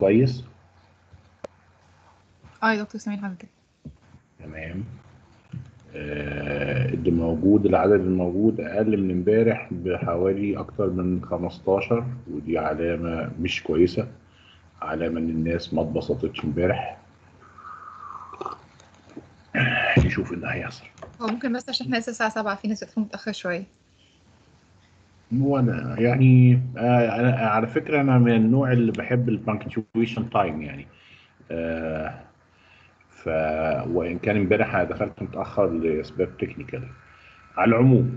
كويس اه يا دكتور سامعين حضرتك تمام آه، اللي موجود العدد الموجود اقل من امبارح بحوالي اكتر من 15 ودي علامه مش كويسه علامه ان الناس ما اتبسطتش امبارح نشوف ايه اللي هيحصل هو ممكن بس عشان احنا لسه الساعة 7 في ناس بتفهم متأخر شوية وانا يعني آه انا على فكره انا من النوع اللي بحب البانكتويشن تايم يعني آه ف وان كان امبارح انا دخلت متاخر لاسباب تكنيكال على العموم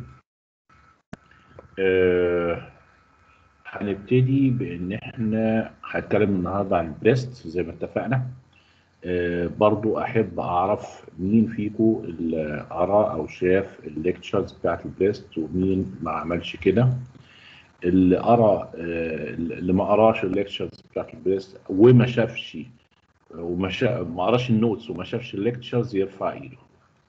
آه هنبتدي بان احنا هنتكلم النهارده عن البريست زي ما اتفقنا آه برضو احب اعرف مين فيكم اللي قرا او شاف الليكتشرز بتاعت البريست ومين ما عملش كده اللي قرا آه اللي ما قراش الليكتشرز بتاعت البريست وما شافش وما شا... ما قراش النوتس وما شافش الليكتشرز يرفع ايده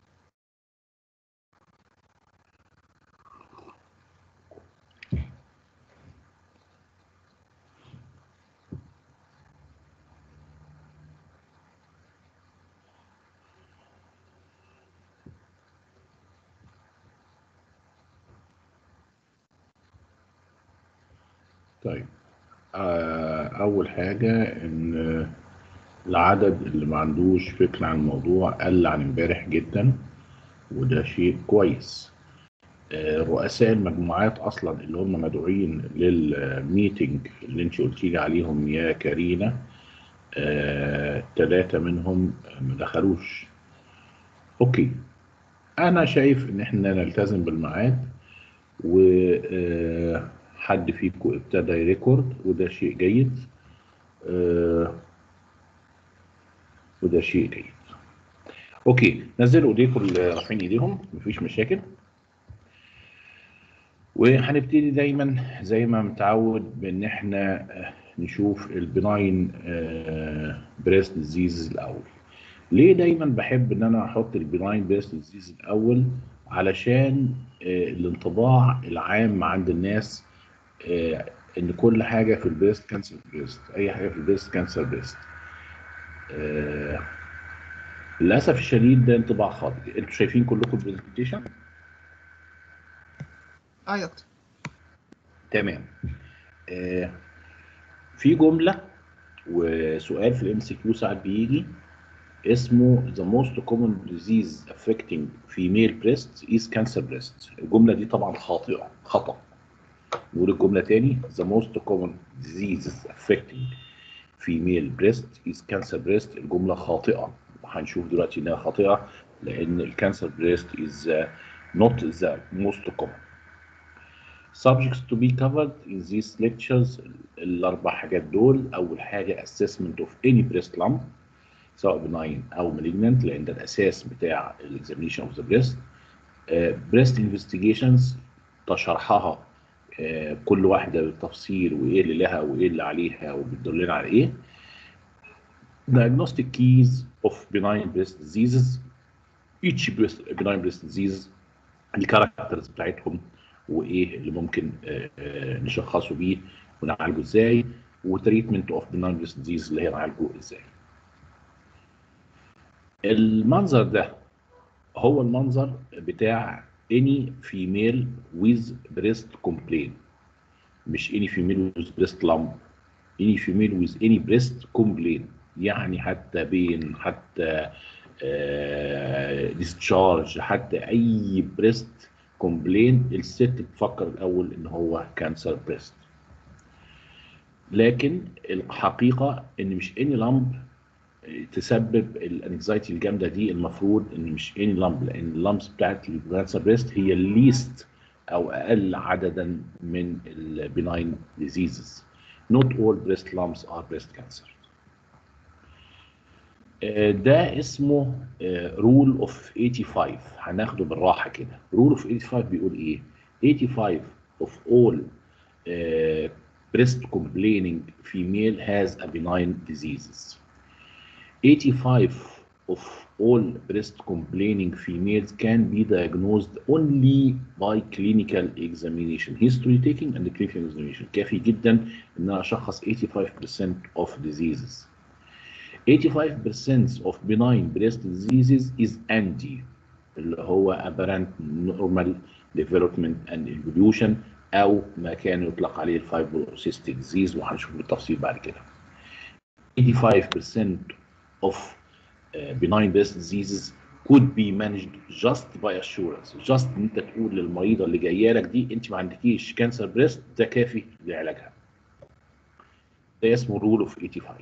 طيب آه، أول حاجة إن العدد اللي ما عندوش فكرة عن الموضوع قل عن امبارح جدا وده شيء كويس آه، رؤساء المجموعات أصلا اللي هم مدعوين للميتنج اللي انت قلتي لي عليهم يا كارينا ثلاثة منهم ما دخلوش أوكي أنا شايف إن إحنا نلتزم بالميعاد و آه، حد فيكم ابتدى يريكورد وده شيء جيد آه، وده شيء جيد اوكي نزلوا ايديكم اللي رافعين ايديهم مفيش مشاكل وهنبتدي دايما زي ما متعود بان احنا آه، نشوف البناين بريست ديزيز الاول ليه دايما بحب ان انا احط البناين بريست ديزيز الاول علشان آه، الانطباع العام عند الناس آه، ان كل حاجه في البريست كانسر بريست اي حاجه في البريست كانسر بريست آه، للاسف الشديد ده انطباع خاطئ انتوا شايفين كلكم البرزنتيشن اه يا دكتور تمام آه، في جمله وسؤال في الام سي كيو ساعات بيجي اسمه the most common disease affecting female breasts is cancer breast الجمله دي طبعا خاطئه خطأ نقول الجملة تاني the most common diseases affecting female breast is cancer breast الجملة خاطئة هنشوف دلوقتي انها خاطئة لان الكانسر بريست is uh, not the most common subjects to be covered in these lectures الاربع حاجات دول اول حاجة assessment of any breast lump سواء benign او malignant لان ده الاساس بتاع الاكزامينشن اوف ذا بريست بريست انفستيجيشنز تشرحها آه، كل واحده بالتفصيل وايه اللي لها وايه اللي عليها وبتدلنا على ايه diagnostic keys of benign breast diseases each breast benign breast disease الكاركترز بتاعتهم وايه اللي ممكن آه، آه، نشخصه بيه ونعالجه ازاي وتريتمنت اوف benign breast disease اللي هي نعالجه ازاي المنظر ده هو المنظر بتاع any female with breast complaint مش any female with breast lump any female with any breast complaint يعني حتى بين حتى آه discharge حتى اي breast complaint الست بتفكر الاول ان هو كانسر breast لكن الحقيقه ان مش any lump تسبب الانكزايتي الجامده دي المفروض ان مش اني لامب لان اللامبس بتاعت الكانسر بريست هي الليست او اقل عددا من البناين ديزيزز not all breast lumps are breast cancer آه، ده اسمه رول اوف 85 هناخده بالراحه كده رول اوف 85 بيقول ايه 85 of all uh, breast complaining female has a benign diseases 85 of all breast complaining females can be diagnosed only by clinical examination history taking and clinical examination كافي جدا ان انا اشخص 85% of diseases 85% of benign breast diseases is anti اللي هو apparent normal development and evolution او ما كان يطلق عليه الفايبروسيستيك ديزيز وهنشوف بالتفصيل بعد كده 85% of uh, benign breast diseases could be managed just by assurance just ان انت تقول للمريضه اللي جايه لك دي انت ما عندكيش كانسر بريست ده كافي لعلاجها ده اسمه rule of 85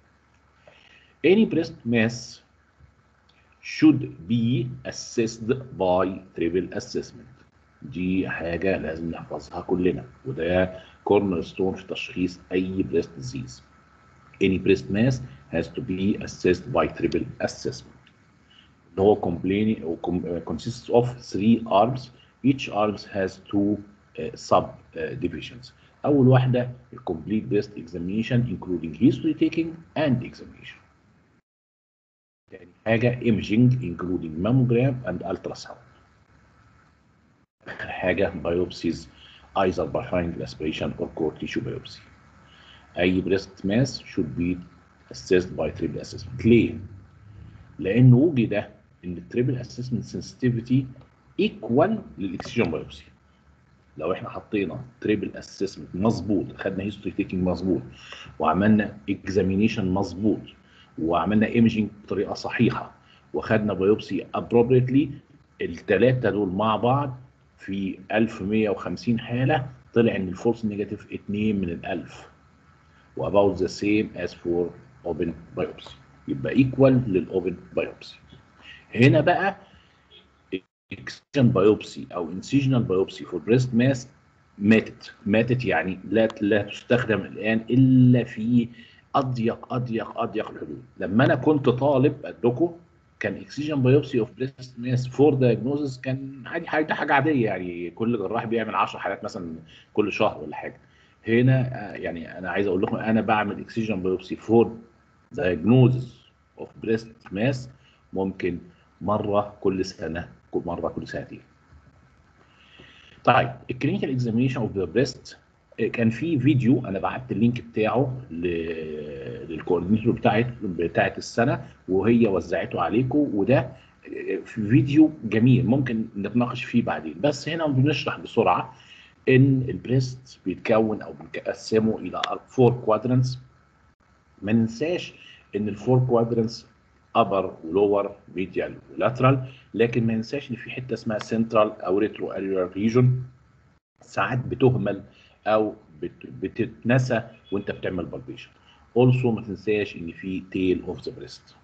any breast mass should be assessed by triple assessment دي حاجة لازم نحفظها كلنا وده كورنر ستون في تشخيص أي breast disease. Any breast mass has to be assessed by triple assessment. اللي هو complaining or com- uh, consists of three arms. Each arms has two uh, sub uh, divisions. أول واحدة complete breast examination including history taking and examination. تاني حاجة imaging including mammogram and ultrasound. آخر حاجة biopsies either by final aspiration or core tissue biopsy. أي breast mass should be assessed by triple assessment. ليه؟ لأنه وجد إن التريبل assessment sensitivity equal للإكسجين biopsy. لو احنا حطينا تريبل اسسمنت مظبوط خدنا هيستوري تيكينج مظبوط وعملنا اكزامينيشن مظبوط وعملنا ايمجنج بطريقه صحيحه وخدنا بايوبسي ابروبريتلي الثلاثه دول مع بعض في 1150 حاله طلع ان الفولس نيجاتيف 2 من ال 1000 واباوت ذا سيم از فور اوبن بايوبسي يبقى ايكوال للاوبن بايوبسي هنا بقى اكسجن بايوبسي او انسيجنال بايوبسي فور بريست ماس ماتت ماتت يعني لا لا تستخدم الان الا في اضيق اضيق اضيق الحدود لما انا كنت طالب ادوكو كان اكسجن بايوبسي اوف بريست ماس فور دايجنوزس كان عادي حاجه حاجه عاديه يعني كل جراح بيعمل 10 حالات مثلا كل شهر ولا حاجه هنا آه، يعني انا عايز اقول لكم انا بعمل اكسجن بايوبسي فور دايجنوزس اوف بريست ماس ممكن مره كل سنه مره كل سنتين طيب الكلينيكال اكزامينشن اوف ذا بريست كان في فيديو انا بعت اللينك بتاعه ل- للكوردينيتور بتاعت بتاعت السنه وهي وزعته عليكم وده في فيديو جميل ممكن نتناقش فيه بعدين بس هنا بنشرح بسرعه ان البريست بيتكون او بنقسمه الى فور كوادرنتس ما ننساش ان الفور كوادرنتس ابر ولور ميديال ولاترال لكن ما ننساش ان في حته اسمها سنترال او ريترو اريولار ريجون ساعات بتهمل او بت- بتتنسى وانت بتعمل بالبيشن اولسو ما تنساش ان في تيل اوف ذا بريست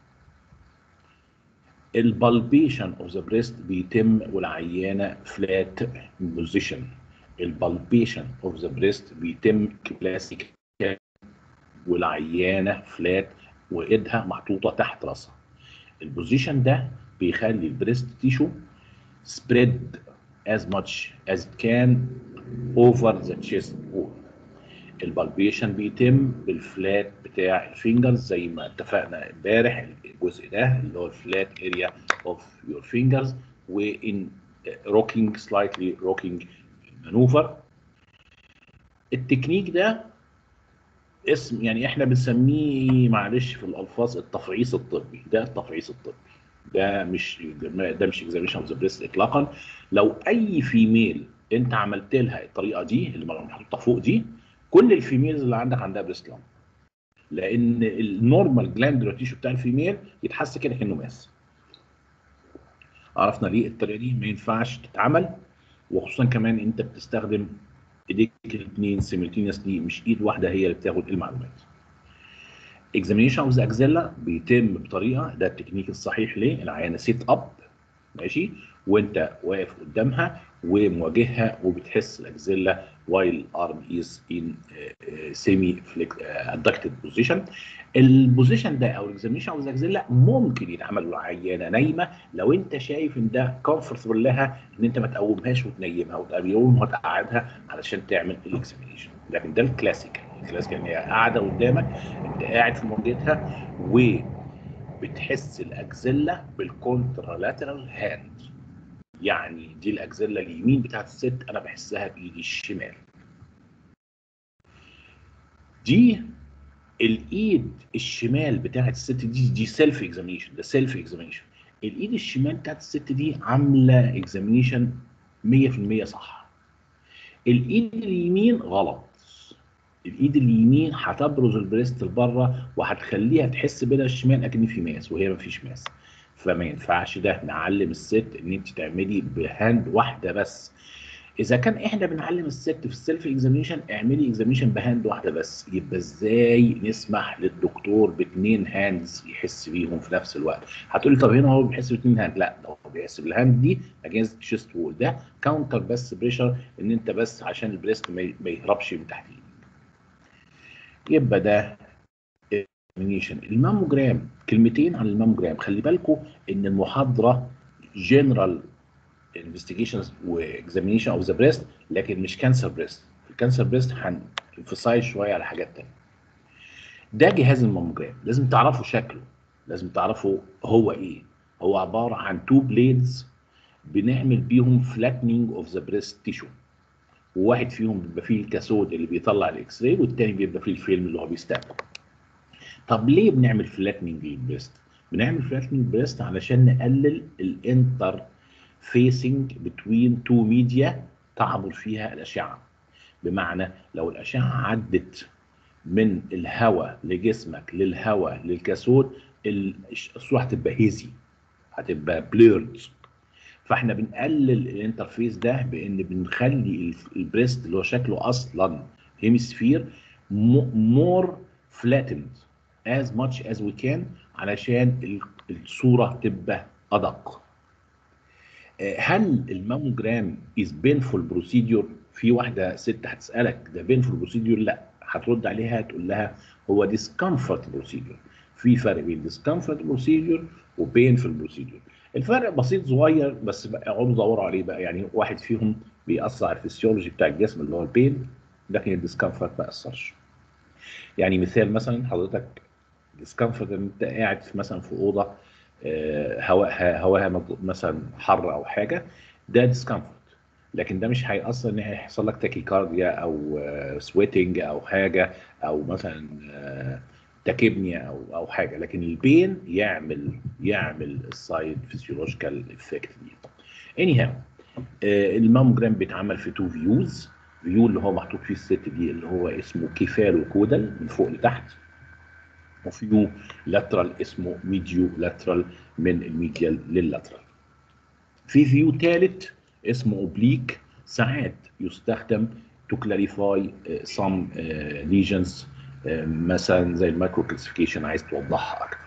البالبيشن اوف ذا بريست بيتم والعيانه فلات بوزيشن البالبيشن اوف ذا بريست بيتم كلاسيك والعيانه فلات وايدها محطوطه تحت راسها البوزيشن ده بيخلي البريست تيشو spread as much as it can over the chest wall البالبيشن بيتم بالفلات بتاع الفينجرز زي ما اتفقنا امبارح الجزء ده اللي هو الفلات اريا اوف يور فينجرز وان روكينج سلايتلي روكينج مانوفر التكنيك ده اسم يعني احنا بنسميه معلش في الالفاظ التفعيص الطبي ده التفعيص الطبي ده مش ده مش اكزاميشن اوف ذا بريست اطلاقا لو اي فيميل انت عملت لها الطريقه دي اللي محطوطه فوق دي كل الفيميلز اللي عندك عندها بريست لامب لان النورمال جلاندولار تيشو بتاع الفيميل يتحس كده كانه ماس عرفنا ليه الطريقه دي ما ينفعش تتعمل وخصوصا كمان انت بتستخدم ايديك الاثنين سيمultaneously مش ايد واحده هي اللي بتاخد المعلومات examination اوف ذا اكزيلا بيتم بطريقه ده التكنيك الصحيح ليه العيانه سيت اب ماشي وانت واقف قدامها ومواجهها وبتحس الاكزيلا while arm is in uh, semi adducted position البوزيشن ده او الاكزاميشن اوف ذا اكزيلا ممكن يتعمل للعيانه نايمه لو انت شايف ان ده كومفورتبل لها ان انت ما تقومهاش وتنيمها وتقومها وتقعدها علشان تعمل الاكزامينشن لكن ده الكلاسيك الكلاسيك ان هي قاعده قدامك انت قاعد في مواجهتها و بتحس الاكزيلا بالكونترالاترال هاند يعني دي الاكزيلا اليمين بتاعت الست انا بحسها بايدي الشمال دي الايد الشمال بتاعت الست دي دي سيلف اكزامينشن ده سيلف اكزامينشن الايد الشمال بتاعت الست دي عامله اكزامينشن 100% صح الايد اليمين غلط الايد اليمين هتبرز البريست لبره وهتخليها تحس بين الشمال اكن في ماس وهي ما فيش ماس فما ينفعش ده نعلم الست ان انت تعملي بهاند واحده بس اذا كان احنا بنعلم الست في السيلف اكزامينشن اعملي اكزامينشن بهاند واحده بس يبقى ازاي نسمح للدكتور باثنين هاندز يحس بيهم في نفس الوقت هتقولي طب هنا هو بيحس باثنين هاند لا ده هو بيحس بالهاند دي اجينست تشيست وول ده كاونتر بس بريشر ان انت بس عشان البريست ما يهربش من تحت ايدك يبقى ده اكزامينشن الماموجرام كلمتين عن الماموجرام خلي بالكم ان المحاضره جنرال انفستيجيشنز واكزامينشن اوف ذا بريست لكن مش كانسر بريست الكانسر بريست هنفصايل شويه على حاجات تانية ده جهاز الماموجرام لازم تعرفوا شكله لازم تعرفوا هو ايه هو عباره عن تو بليدز بنعمل بيهم فلاتنينج اوف ذا بريست تيشو وواحد فيهم بيبقى فيه الكاثود اللي بيطلع الاكس راي والتاني بيبقى فيه الفيلم اللي هو بيستقبل طب ليه بنعمل فلاتنينج للبريست بنعمل فلاتنينج بريست علشان نقلل الانتر فيسنج بتوين تو ميديا تعبر فيها الاشعه بمعنى لو الاشعه عدت من الهواء لجسمك للهواء للكاثود الصوره هتبقى هيزي هتبقى بليرد فاحنا بنقلل الانترفيس ده بان بنخلي البريست اللي هو شكله اصلا هيمسفير مور فلاتند as much as we can علشان الصوره تبقى ادق هل الماموجرام از بينفول بروسيدور في واحده ست هتسالك ده بينفول بروسيدور لا هترد عليها تقول لها هو ديسكمفورت بروسيدور في فرق بين ديسكمفورت بروسيدور وبينفول بروسيدور الفرق بسيط صغير بس بقى اقعدوا دوروا عليه بقى يعني واحد فيهم بيأثر على الفسيولوجي بتاع الجسم اللي هو البين لكن الديسكمفورت ما يأثرش يعني مثال مثلا حضرتك ديسكمفورت ان انت قاعد في مثلا في اوضه هواها هواها مثلا حر او حاجه ده ديسكمفورت لكن ده مش هيأثر ان هيحصل لك تاكيكارديا او سويتنج او حاجه او مثلا تاكيبنيا او او حاجه لكن البين يعمل يعمل السايد فيسيولوجيكال افكت دي اني هاو الماموجرام بيتعمل في تو فيوز فيو اللي هو محطوط فيه الست دي اللي هو اسمه كيفالو كودال من فوق لتحت وفيو لاترال اسمه ميديو لاترال من الميديال لللاترال في فيو ثالث اسمه اوبليك ساعات يستخدم to clarify uh, some uh, lesions uh, مثلا زي المايكرو كلاسيفيكيشن عايز توضحها اكتر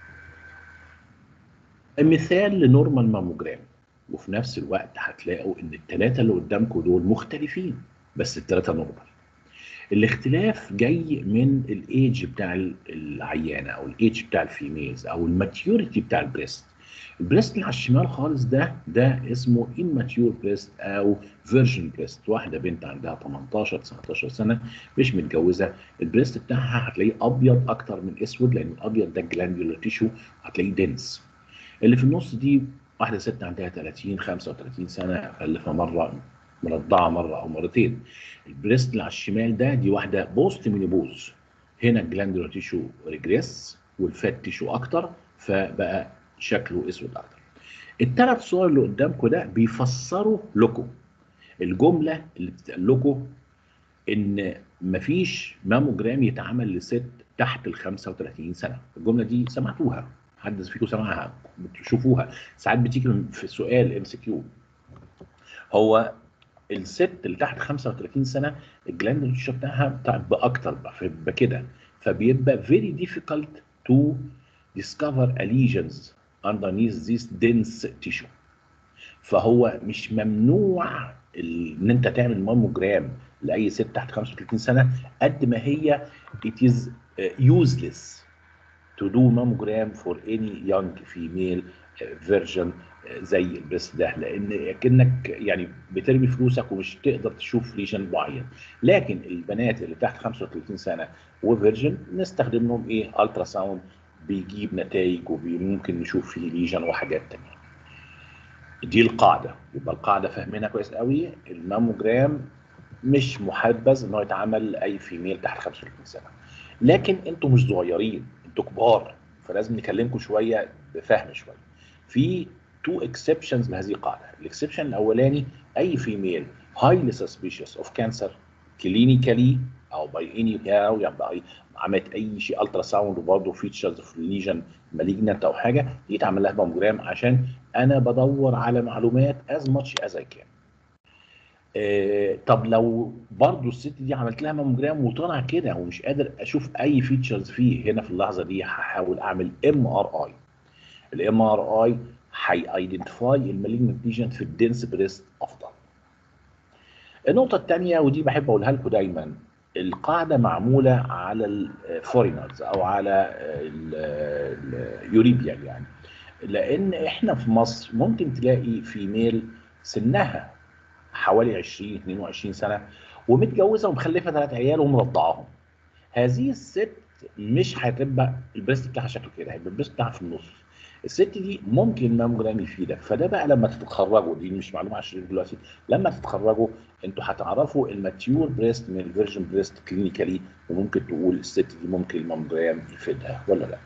مثال لنورمال ماموجرام وفي نفس الوقت هتلاقوا ان الثلاثه اللي قدامكم دول مختلفين بس الثلاثه نورمال الاختلاف جاي من الايدج بتاع العيانه او الايدج بتاع الفيميلز او الماتيوريتي بتاع البريست البريست اللي على الشمال خالص ده ده اسمه immature بريست او فيرجن بريست واحده بنت عندها 18 19 سنه مش متجوزه البريست بتاعها هتلاقيه ابيض اكتر من اسود لان الابيض ده جلاندولار تيشو هتلاقيه دنس اللي في النص دي واحده ست عندها 30 35 سنه خلفها مره مرضعه مره او مرتين البريست اللي على الشمال ده دي واحده بوست مينيبوز هنا الجلاندولار تيشو ريجريس والفات تيشو اكتر فبقى شكله اسود اكتر الثلاث صور اللي قدامكم ده بيفسروا لكم الجمله اللي بتتقال لكم ان مفيش ماموجرام يتعمل لست تحت ال 35 سنه الجمله دي سمعتوها حد فيكم سمعها بتشوفوها ساعات بتيجي في سؤال ام سي كيو هو الست اللي تحت 35 سنه الجلاند التيشو بتاعها بتبقى اكتر فبيبقى كده فبيبقى very difficult to discover lesions underneath this dense tissue فهو مش ممنوع ان انت تعمل ماموجرام لاي ست تحت 35 سنه قد ما هي it is useless to do mammogram for any young female version زي البريست ده لان كانك يعني بترمي فلوسك ومش تقدر تشوف ليجن معين لكن البنات اللي تحت 35 سنه وفيرجن نستخدم لهم ايه الترا ساوند بيجيب نتائج وممكن نشوف فيه ليجن وحاجات تانية دي القاعده يبقى القاعده فاهمينها كويس قوي الماموجرام مش محبذ انه يتعمل لاي فيميل تحت 35 سنه لكن انتوا مش صغيرين انتوا كبار فلازم نكلمكم شويه بفهم شويه في تو اكسبشنز لهذه القاعده الاكسبشن الاولاني اي فيميل highly suspicious of cancer clinically او باي اني او يعني باي عملت اي شيء الترا ساوند وبرضه فيتشرز في ليجن مالجنت او حاجه دي تعمل لها ماموجرام عشان انا بدور على معلومات از ماتش از اي كان آه طب لو برضه الست دي عملت لها ماموجرام وطلع كده ومش قادر اشوف اي فيتشرز فيه هنا في اللحظه دي هحاول اعمل ام ار اي الام ار اي هيايدنتيفاي المالجنت ليجن في الدنس بريست افضل النقطه الثانيه ودي بحب اقولها لكم دايما القاعده معموله على الفورينرز او على اليوريبيان يعني لان احنا في مصر ممكن تلاقي فيميل سنها حوالي 20 22 سنه ومتجوزه ومخلفه ثلاث عيال ومرضعاهم هذه الست مش هتبقى البريست بتاعها شكله كده هيبقى البريست بتاعها في النص الست دي ممكن ماموجرام يفيدك فده بقى لما تتخرجوا دي مش معلومه عشان دلوقتي لما تتخرجوا انتوا هتعرفوا الماتيور بريست من الفيرجن بريست كلينيكالي وممكن تقول الست دي ممكن الماموجرام يفيدها ولا لا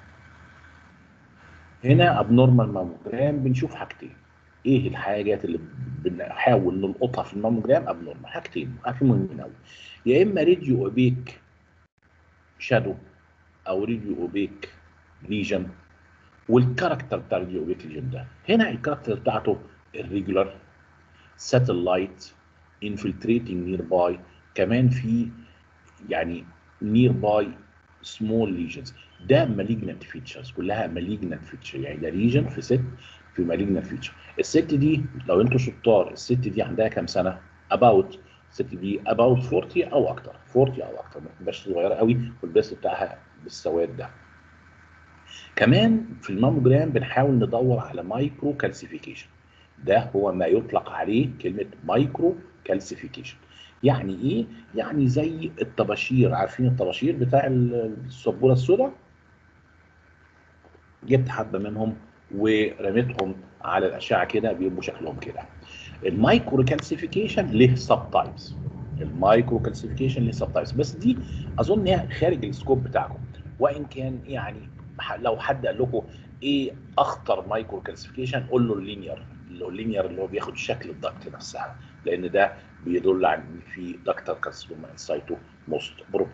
هنا ابنورمال ماموجرام بنشوف حاجتين ايه الحاجات اللي بنحاول نلقطها في الماموجرام ابنورمال حاجتين حاجتين مهمين قوي يا اما ريديو اوبيك شادو او ريديو اوبيك ليجن والكاركتر بتاع الريديو اوبيك ليجن ده هنا الكاركتر بتاعته الريجولار ساتلايت انفلتريتنج نير باي كمان في يعني نير باي سمول ليجنز ده مالجنت فيتشرز كلها مالجنت فيتشر يعني ده ليجن في ست في مالجنت فيتشر الست دي لو انتوا شطار الست دي عندها كام سنه اباوت الست دي اباوت 40 او اكتر 40 او اكتر ما تبقاش صغيره قوي والبريست بتاعها بالسواد ده كمان في الماموجرام بنحاول ندور على مايكرو كالسيفيكيشن ده هو ما يطلق عليه كلمه مايكرو كالسيفيكيشن يعني ايه يعني زي الطباشير عارفين الطباشير بتاع السبوره السوداء جبت حبه منهم ورميتهم على الاشعه كده بيبقوا شكلهم كده المايكرو كالسيفيكيشن له سب تايبس المايكرو كالسيفيكيشن له سب تايبس بس دي اظن هي خارج السكوب بتاعكم وان كان يعني لو حد قال لكم ايه اخطر مايكرو كالسيفيكيشن قول له اللينير اللينير اللي هو بياخد شكل الضغط نفسها لان ده بيدل على ان في دكتور كارسينوما انسايتو موست بروب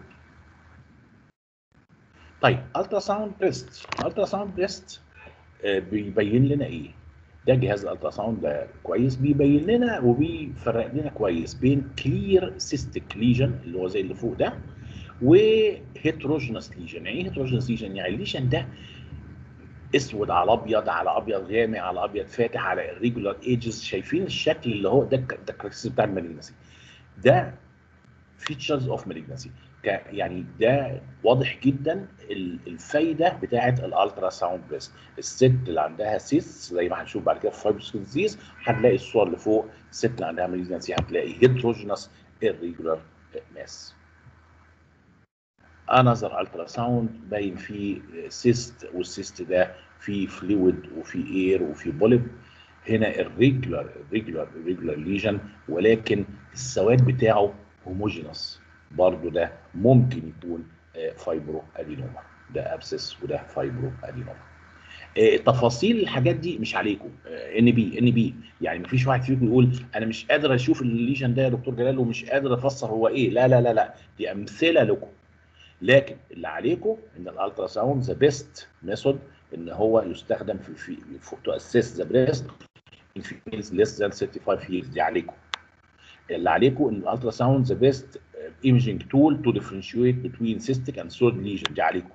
طيب الترا ساوند بريست الترا ساوند بريست بيبين لنا ايه ده جهاز الالترا ساوند ده كويس بيبين لنا وبيفرق لنا كويس بين كلير سيستيك ليجن اللي هو زي اللي فوق ده وهيتروجينس ليجن يعني ايه هيتروجينس ليجن يعني الليجن ده اسود على ابيض على ابيض غامق على ابيض فاتح على الريجولار ايجز شايفين الشكل اللي هو ده ده الكاركترستيك بتاع المالجنسي ده فيتشرز اوف مالجنسي يعني ده واضح جدا الفايده بتاعه الالترا ساوند بريست الست اللي عندها سيس زي ما هنشوف بعد كده في فايبروس ديزيز هتلاقي الصور اللي فوق الست اللي عندها مالجنسي هتلاقي هيتروجينس irregular ماس انذر الترا ساوند باين فيه سيست والسيست ده فيه فلويد وفيه اير وفيه بوليب هنا الريجولار الريجولار الريجولار ليجن ولكن السواد بتاعه هوموجينس برضو ده ممكن يكون فايبرو ادينوما ده ابسس وده فايبرو ادينوما تفاصيل الحاجات دي مش عليكم ان بي ان بي يعني مفيش واحد فيكم يقول انا مش قادر اشوف الليجن ده يا دكتور جلال ومش قادر افسر هو ايه لا لا لا لا دي امثله لكم لكن اللي عليكم ان الالترا ساوند ذا بيست ميثود ان هو يستخدم في في تو اسيس ذا بريست ان فيميلز ليس ذان 35 years دي عليكم اللي عليكم ان الالترا ساوند ذا بيست ايمجينج تول تو ديفرنشيت بتوين سيستيك اند سولid ليجن دي عليكم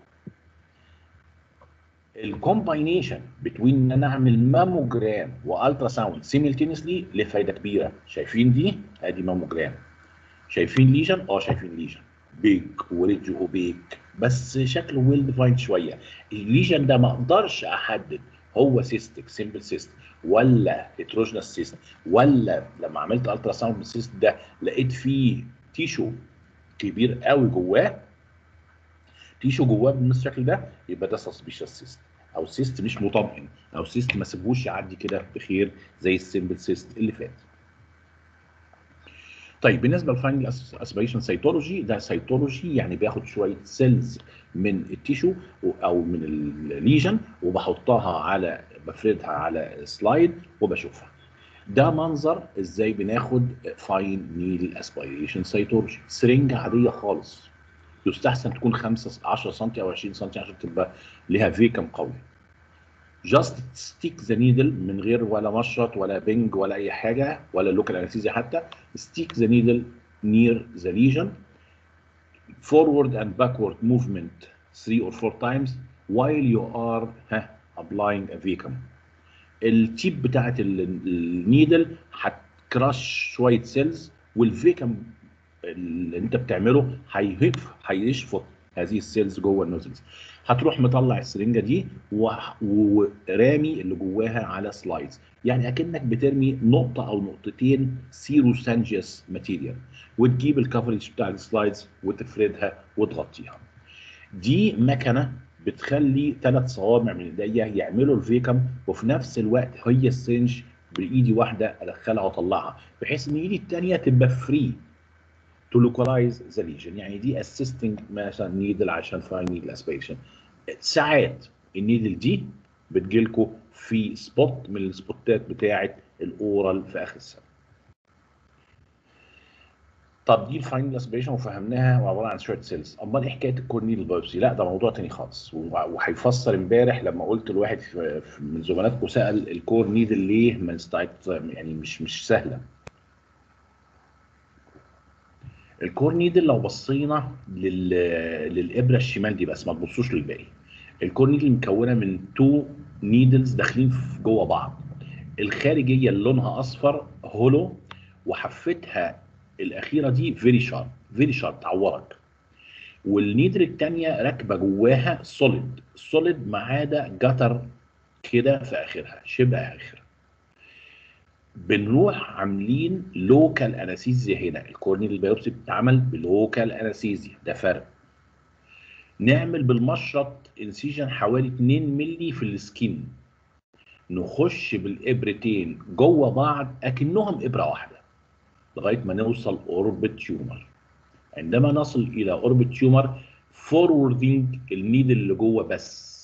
الكومباينيشن بتوين ان انا اعمل ماموجرام والترا ساوند سيملتينيسلي له فايده كبيره شايفين دي ادي ماموجرام شايفين ليجن اه شايفين ليجن بيج وريدج اوبيك بس شكله ويل ديفايند شويه الليجن ده ما اقدرش احدد هو سيستك سيمبل سيست ولا هيتروجينس سيست ولا لما عملت الترا ساوند بالسيست ده لقيت فيه تيشو كبير قوي جواه تيشو جواه بالشكل ده يبقى ده سسبيشس سيست او سيست مش مطمئن او سيست ما سيبهوش يعدي كده بخير زي السيمبل سيست اللي فات طيب بالنسبه للفاينل اسبيريشن سيتولوجي ده سيتولوجي يعني باخد شويه سيلز من التيشو او من الليجن وبحطها على بفردها على سلايد وبشوفها ده منظر ازاي بناخد فاين نيل اسبيريشن سيتولوجي سرنجه عاديه خالص يستحسن تكون 5 10 سم او 20 سم عشان تبقى ليها فيكم قوي جاست ستيك ذا نيدل من غير ولا مشرط ولا بنج ولا اي حاجه ولا لوكال انستيزيا حتى ستيك ذا نيدل نير ذا ليجن forward and backward movement 3 or 4 times while you are ها applying a vacuum التيب بتاعت النيدل هتكراش شويه سيلز والفيكم اللي انت بتعمله هيهف هيشفط هذه السيلز جوه النوزلز هتروح مطلع السرنجه دي ورامي اللي جواها على سلايدز يعني اكنك بترمي نقطه او نقطتين سيرو سانجيوس ماتيريال وتجيب الكفرج بتاع السلايدز وتفردها وتغطيها دي مكنه بتخلي ثلاث صوابع من ايديا يعملوا الفيكم وفي نفس الوقت هي السنج بايدي واحده ادخلها واطلعها بحيث ان ايدي الثانيه تبقى فري to localize the lesion يعني دي assisting مثلا نيدل عشان فاين نيدل اسبيريشن ساعات النيدل دي بتجيلكوا في سبوت من السبوتات بتاعه الاورال في اخر السنه طب دي الفاينل اسبيريشن وفهمناها وعباره عن شويه سيلز امال ايه حكايه الكورنيل بايوبسي لا ده موضوع تاني خالص وهيفسر امبارح لما قلت لواحد من زملاتكم سال الكور نيدل ليه ما يعني مش مش سهله الكور نيدل لو بصينا لل... للابره الشمال دي بس ما تبصوش للباقي الكور نيدل مكونه من تو نيدلز داخلين في جوه بعض الخارجيه اللي لونها اصفر هولو وحفتها الاخيره دي فيري شارب فيري شارب تعورك والنيدل الثانيه راكبه جواها سوليد سوليد ما عدا جتر كده في اخرها شبه اخر بنروح عاملين لوكال انستيزيا هنا الكورنيال بايوبسي بتتعمل بلوكال انستيزيا ده فرق نعمل بالمشرط انسيجن حوالي 2 مللي في السكين نخش بالابرتين جوه بعض اكنهم ابره واحده لغايه ما نوصل اوربت تيومر عندما نصل الى اوربت تيومر فوروردنج النيدل اللي جوه بس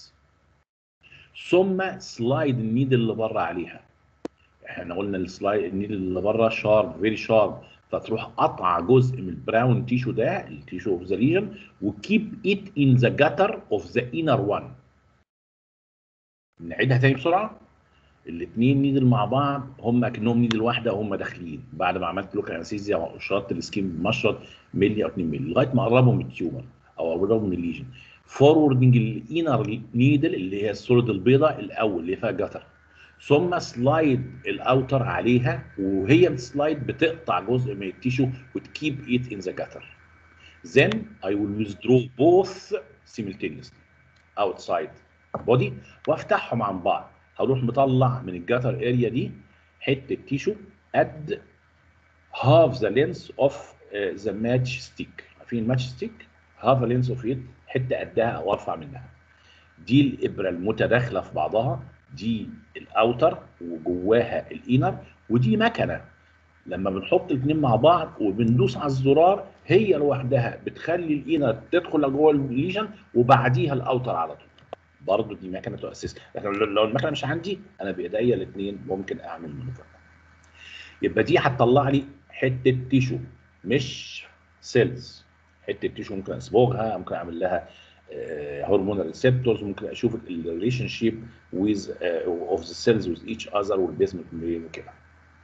ثم سلايد النيدل اللي بره عليها احنا قلنا السلايد النيدل اللي بره شارب فيري شارب فتروح قطع جزء من البراون تيشو ده التيشو اوف ذا ليجن وكيب ات ان ذا جاتر اوف ذا انر وان نعيدها تاني بسرعه الاثنين نيدل مع بعض هم اكنهم نيدل واحده وهم داخلين بعد ما عملت لوكال انستيزيا وشرطت السكين بمشرط ملي او 2 ملي لغايه ما قربوا من التيومر او قربوا من الليجن فوروردنج الانر نيدل اللي هي السوليد البيضاء الاول اللي فيها جاتر ثم سلايد الاوتر عليها وهي بتسلايد بتقطع جزء من التيشو وتكيب ات ان ذا جاتر then I will withdraw both simultaneously outside body وافتحهم عن بعض هروح مطلع من الجاتر اريا دي حته تيشو قد half the length of uh, the match stick عارفين الماتش ستيك half the length of it حته قدها او ارفع منها دي الابره المتداخله في بعضها دي الاوتر وجواها الانر ودي مكنه لما بنحط الاثنين مع بعض وبندوس على الزرار هي لوحدها بتخلي الانر تدخل جوه الليجن وبعديها الاوتر على طول برضه دي مكنه تؤسس لكن لو المكنه مش عندي انا بايديا الاثنين ممكن اعمل مانوفر يبقى دي هتطلع لي حته تيشو مش سيلز حته تيشو ممكن اصبغها ممكن اعمل لها هرمونال ريسبتورز ممكن اشوف الريليشن شيب ويز اوف ذا سيلز ويز ايتش اذر والبيزمنت ميمبرين وكده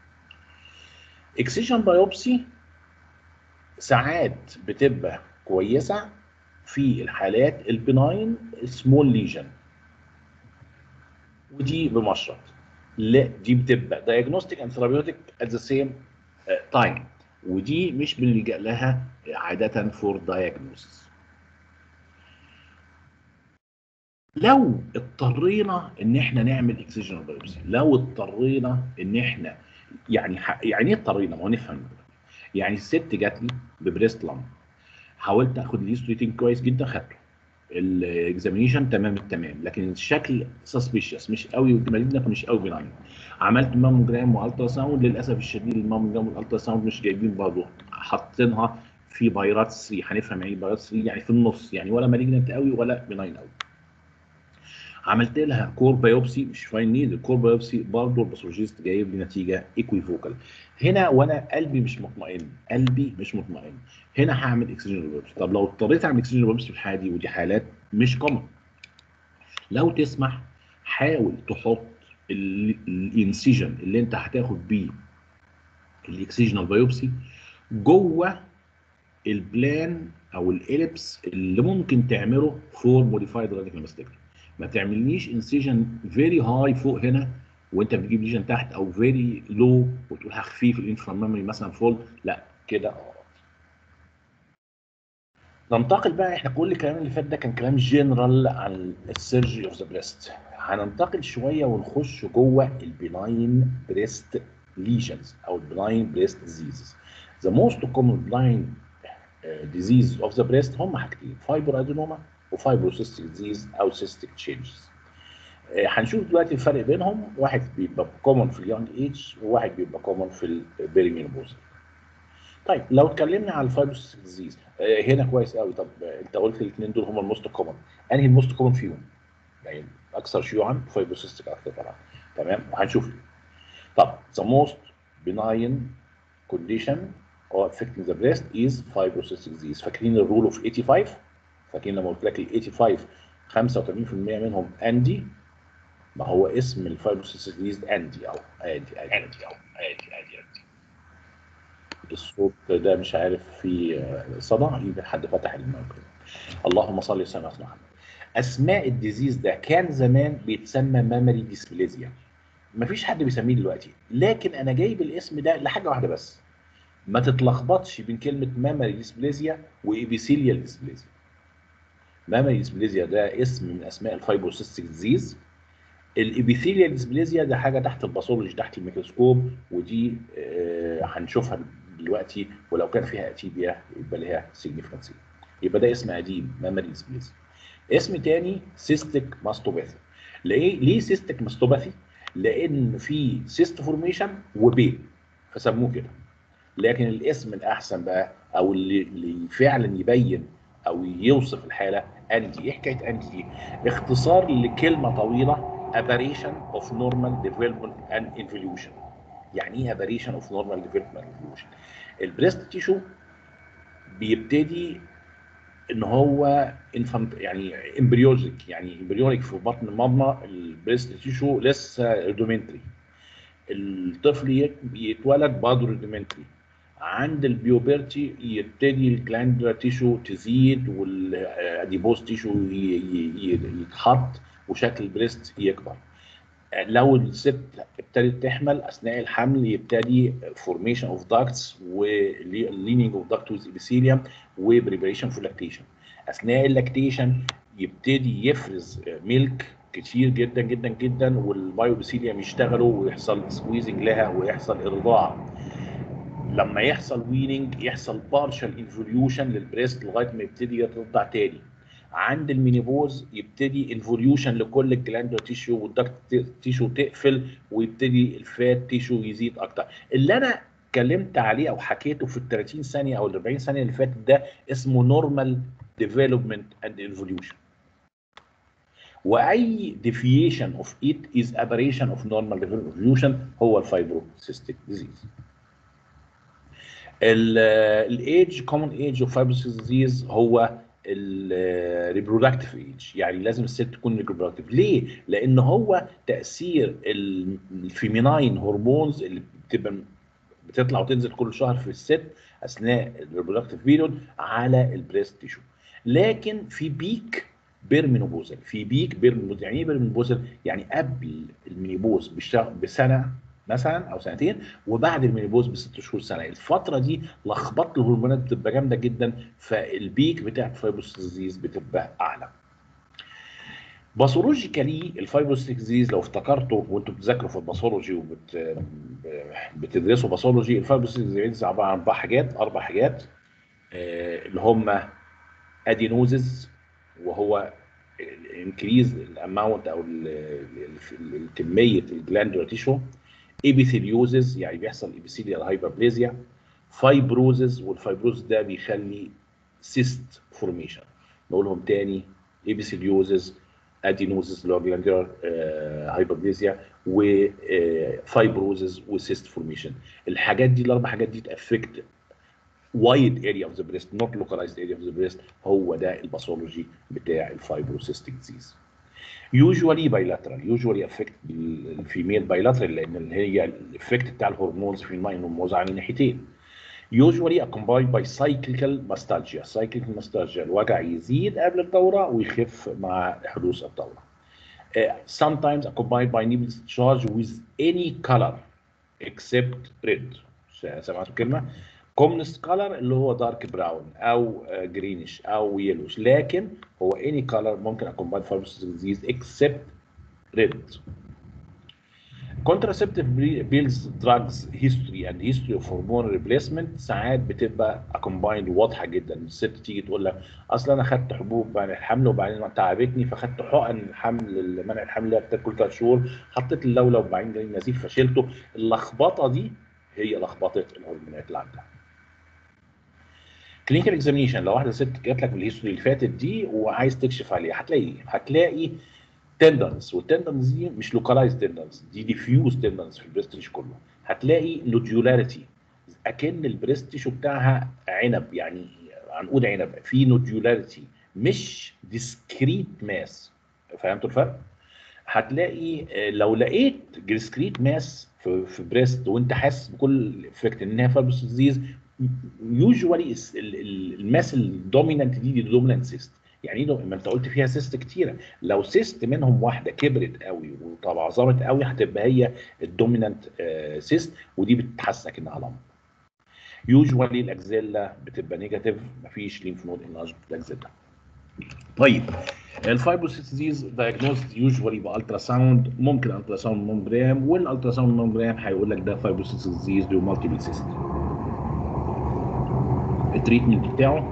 اكسجن بايوبسي ساعات بتبقى كويسه في الحالات البناين سمول ليجن ودي بمشرط لا دي بتبقى دايجنوستيك اند ثيرابيوتيك ات ذا سيم تايم ودي مش بنلجا لها عاده فور دايجنوسيس لو اضطرينا ان احنا نعمل اكسجين بايوبسي لو اضطرينا ان احنا يعني ح... يعني ايه اضطرينا ما هو نفهم يعني الست جات لي ببريست لامب حاولت اخد الهيستوريتين كويس جدا خدته الاكزامينيشن تمام التمام لكن الشكل سسبيشس مش قوي مالجنت مش قوي بناين عملت ماموجرام والترا ساوند للاسف الشديد الماموجرام والالترا ساوند مش جايبين برضه حاطينها في بايرات 3 هنفهم يعني ايه بايرات 3 يعني في النص يعني ولا مالجنت قوي ولا بناين قوي عملت لها كور بايوبسي مش فاين نيد الكور بايوبسي برضه الباثولوجيست جايب لي نتيجه ايكويفوكال هنا وانا قلبي مش مطمئن قلبي مش مطمئن هنا هعمل اكسجين بايوبسي طب لو اضطريت اعمل اكسجين بايوبسي في الحاله دي ودي حالات مش كومن لو تسمح حاول تحط الانسيجن اللي انت هتاخد بيه الاكسجينال بايوبسي جوه البلان او الاليبس اللي ممكن تعمله فور موديفايد راديكال ماستكتومي ما تعملنيش انسيجن فيري هاي فوق هنا وانت بتجيب ليجن تحت او فيري لو وتقول هخفيه في الانفرامامري مثلا فول لا كده ننتقل بقى احنا كل الكلام اللي فات ده كان كلام جنرال عن السيرجري اوف ذا بريست هننتقل شويه ونخش جوه البناين بريست ليجنز او البناين بريست ديزيزز ذا موست كومن بناين ديزيز اوف ذا بريست هم حاجتين فايبر ادينوما وفايبروسيستيك ديزيز او سيستيك تشينجز هنشوف دلوقتي الفرق بينهم واحد بيبقى كومن في اليونج ايج وواحد بيبقى كومن في البيريمينوبوز طيب لو اتكلمنا على الفايبروسيستيك ديزيز هنا كويس قوي طب انت قلت الاثنين دول هم الموست كومن انهي الموست كومن فيهم يعني اكثر شيوعا فايبروسيستيك اكثر طبعا تمام وهنشوف طب the most benign condition or affecting the breast is fibrocystic disease فاكرين الرول اوف 85 فاكرين لما قلت لك ال 85 85% منهم اندي ما هو اسم الفايبروسيستيك ديزيز اندي او ادي ادي ادي او ادي ادي ادي الصوت ده مش عارف في صدى يمكن حد فتح المايكرو اللهم صل وسلم على محمد اسماء الديزيز ده كان زمان بيتسمى مامري ديسبليزيا مفيش حد بيسميه دلوقتي لكن انا جايب الاسم ده لحاجه واحده بس ما تتلخبطش بين كلمه مامري ديسبليزيا وايبيثيليال ديسبليزيا مامري ديسبليزيا ده اسم من اسماء الفايبروسيستيك ديزيز الابيثيليال ديسبليزيا ده حاجه تحت الباثولوجي تحت الميكروسكوب ودي آه هنشوفها دلوقتي ولو كان فيها اتيبيا يبقى لها سيجنيفيكانسي يبقى ده اسم قديم مامري ديسبليزيا اسم تاني سيستيك ماستوباثي ليه ليه سيستيك ماستوباثي لان في سيست فورميشن وبين فسموه كده لكن الاسم الاحسن بقى او اللي, اللي فعلا يبين او يوصف الحاله اندي ايه حكايه اندي دي اختصار لكلمه طويله aberration of normal development and evolution يعني ايه aberration of normal development and evolution البريست تيشو بيبتدي ان هو انفانت يعني امبريوزيك يعني امبريونيك في بطن الماما البريست تيشو لسه رودومنتري الطفل يتولد برضه رودومنتري عند البيوبرتي يبتدي الجلاندولار تيشو تزيد والاديبوز تيشو يتحط وشكل البريست يكبر لو الست ابتدت تحمل اثناء الحمل يبتدي فورميشن اوف داكتس ولينينج اوف داكت ويز ابيثيليوم وبريبريشن فور لاكتيشن اثناء اللاكتيشن يبتدي يفرز ميلك كتير جدا جدا جدا والبايوبيثيليوم يشتغلوا ويحصل سكويزنج لها ويحصل ارضاع لما يحصل ويننج يحصل بارشال انفوليوشن للبريست لغايه ما يبتدي يترضع تاني عند المينيبوز يبتدي انفوليوشن لكل الجلاندولار تيشو والدكت تيشو تقفل ويبتدي الفات تيشو يزيد اكتر اللي انا اتكلمت عليه او حكيته في ال 30 ثانيه او ال 40 ثانيه اللي فاتت ده اسمه نورمال ديفلوبمنت اند انفوليوشن واي ديفيشن اوف ات از ابريشن اوف نورمال ديفوليوشن هو الفايبروسيستيك ديزيز الايج كومن ايج اوف فايبروسيستيك ديزيز هو الريبرودكتيف ايج يعني لازم الست تكون ريبرودكتيف ليه لان هو تاثير الفيميناين هرمونز اللي بتبقى بتطلع وتنزل كل شهر في الست اثناء الريبرودكتيف بيريود على البريست تيشو لكن في بيك بيرمينوبوزل في بيك بيرمينوبوزل يعني ايه بيرمينوبوزل يعني قبل المينيبوز بسنه مثلا او سنتين وبعد المينيبوز بست شهور سنه الفتره دي لخبطه الهرمونات بتبقى جامده جدا فالبيك بتاع الفايبروسيستيك ديزيز بتبقى اعلى باثولوجيكالي الفايبروسيستيك ديزيز لو افتكرتوا وانتم بتذاكروا في الباثولوجي وبت بتدرسوا باثولوجي الفايبروسيستيك ديزيز عباره عن اربع حاجات اربع حاجات اللي هم ادينوزز وهو انكريز الاماونت او ال- ال- ال- كميه الجلاندولار تيشو ايبيثيليوزز يعني بيحصل ايبيثيليال هايبربليزيا فايبروزز والفايبروز ده بيخلي سيست فورميشن نقولهم تاني ايبيثيليوزز ادينوزز اللي هو جلاندولار هايبربليزيا وفايبروزز وسيست فورميشن الحاجات دي الاربع حاجات دي تافكت وايد اريا اوف ذا بريست نوت لوكالايزد اريا اوف ذا بريست هو ده الباثولوجي بتاع الفايبروسيستيك ديزيز يوجوالي بايلاترال يوجوالي افكت الفيميل بايلاترال لان اللي هي الافكت بتاع الهرمونز في الماينوموز على الناحيتين usually accompanied by cyclical nostalgia cyclical nostalgia الوجع يزيد قبل الدورة ويخف مع حدوث الدورة uh, sometimes accompanied by nipple discharge with any color except red سمعتوا الكلمة commonest color اللي هو dark brown او uh, greenish او yellowish لكن هو any color ممكن accompanied fibrosing disease except red contraceptive pills drugs history and history of hormone replacement ساعات بتبقى combined واضحه جدا الست تيجي تقول لك اصل انا خدت حبوب بعد الحمل وبعدين تعبتني فخدت حقن الحمل منع الحمل اللي هي بتاكل ثلاث شهور حطيت اللولو وبعدين جالي نزيف فشلته اللخبطه دي هي لخبطه الهرمونات اللي عندها كلينيكال اكزامينشن لو واحده ست جات لك بالهيستوري اللي فاتت دي وعايز تكشف عليها هتلاقي ايه؟ هتلاقي تندنس والتندنس دي مش لوكالايز تندنس دي ديفيوز تندنس في البريست تيشو كله هتلاقي نوديولاريتي اكن البريست تيشو بتاعها عنب يعني عنقود عنب في نوديولاريتي مش ديسكريت ماس فهمتوا الفرق؟ هتلاقي آه، لو لقيت ديسكريت ماس في في بريست وانت حاسس بكل افكت انها فايبروس ديزيز يوجوالي الماس الدومينانت دي دي دومينانت سيست يعني ايه دو- ما انت قلت فيها سيست كتيره لو سيست منهم واحده كبرت قوي وتبعظمت قوي هتبقى هي الدومينانت سيست ودي بتحسسك انها لمب يوجوالي الاكزيلا بتبقى نيجاتيف مفيش لينف نود انلاج الاكزيلا طيب الفايبروسيس ديز دايجنوزد يوجوالي بالترا ساوند ممكن الترا ساوند مونوجرام والالترا ساوند مونوجرام هيقول لك ده فايبروسيس ديز دي مالتيبل سيست التريتمنت بتاعه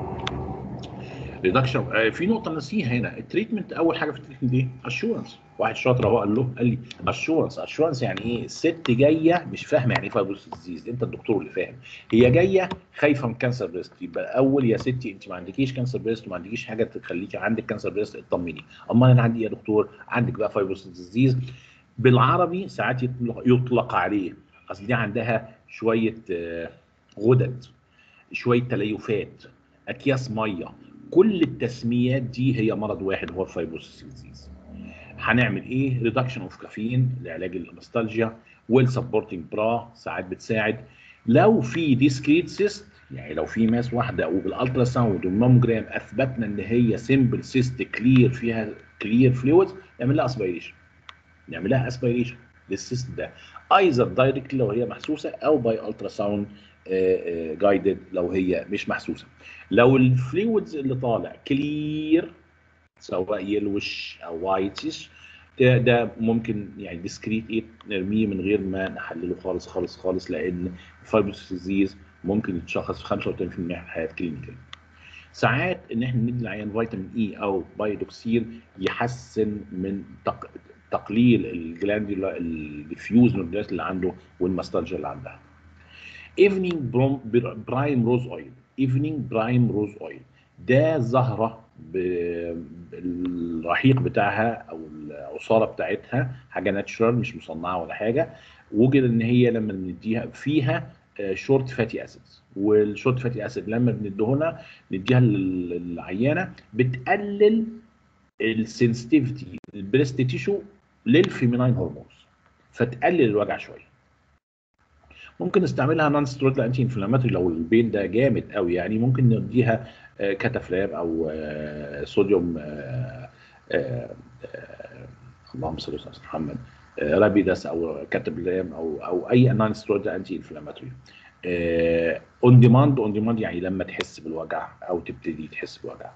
ريدكشن في نقطه نسيها هنا التريتمنت اول حاجه في التريتمنت ايه؟ اشورنس واحد شاطر اهو قال له قال لي اشورنس اشورنس يعني ايه الست جايه مش فاهمه يعني ايه فايبروسيس ديزيز انت الدكتور اللي فاهم هي جايه خايفه من كانسر بريست يبقى اول يا ستي انت ما عندكيش كانسر بريست وما عندكيش حاجه تخليكي عندك كانسر بريست اطمني امال انا عندي إيه يا دكتور عندك بقى فايبروسيس ديزيز بالعربي ساعات يطلق, يطلق عليه اصل دي عندها شويه آه، غدد شويه تليفات اكياس ميه كل التسميات دي هي مرض واحد هو الفايبروسيس ديزيز هنعمل ايه ريدكشن اوف كافيين لعلاج النوستالجيا ويل سبورتنج برا ساعات بتساعد لو في ديسكريت سيست يعني لو في ماس واحده وبالالترا ساوند والماموجرام اثبتنا ان هي سمبل سيست كلير فيها كلير فلويدز نعمل لها اسبيريشن نعمل لها اسبيريشن للسيست ده ايزر دايركت لو هي محسوسه او باي الترا ساوند جايدد لو هي مش محسوسه لو الفلويدز اللي طالع كلير سواء يلوش او وايتش ده, ده ممكن يعني ديسكريت ايه نرميه من غير ما نحلله خالص خالص خالص لان الفايبروس ديزيز ممكن يتشخص في 35% من الحياه كلينيكال ساعات ان احنا ندي العيان فيتامين اي او بايدوكسين يحسن من تق... تقليل الجلاندولا الديفيوز نودات اللي عنده والماستالجيا اللي عندها ايفنينج برايم روز اويل ايفنينج برايم روز اويل ده زهره ب- بالرحيق بتاعها او العصاره بتاعتها حاجه ناتشرال مش مصنعه ولا حاجه وجد ان هي لما نديها فيها شورت فاتي اسيدز والشورت فاتي اسيد لما بنديهولها نديها لل- للعيانه بتقلل السنسيتيفيتي البريست تيشو للفيميناين هرمونز فتقلل الوجع شويه ممكن نستعملها نون سترويد انتي انفلاماتوري لو البين ده جامد قوي يعني ممكن نديها آه، كاتافلاب او آه، صوديوم آه، آه، آه، اللهم صل وسلم على محمد آه، رابيداس او كاتابلام او او اي نون سترويد انتي انفلاماتوري اون ديماند اون ديماند يعني لما تحس بالوجع او تبتدي تحس بالوجع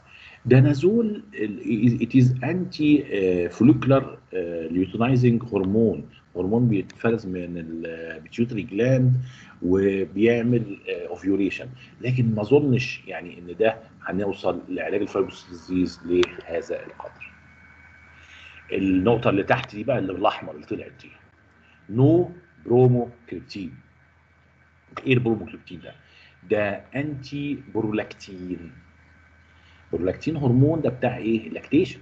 دانازول it is anti follicular luteinizing هرمون هرمون بيتفرز من البيتيوتري جلاند وبيعمل اوفيوليشن لكن ما اظنش يعني ان ده هنوصل لعلاج الفايبروسيس لهذا القدر النقطه اللي تحت دي بقى اللي بالاحمر اللي طلعت دي نو بروموكريبتين ايه البروموكريبتين ده ده انتي برولاكتين برولاكتين هرمون ده بتاع ايه لاكتيشن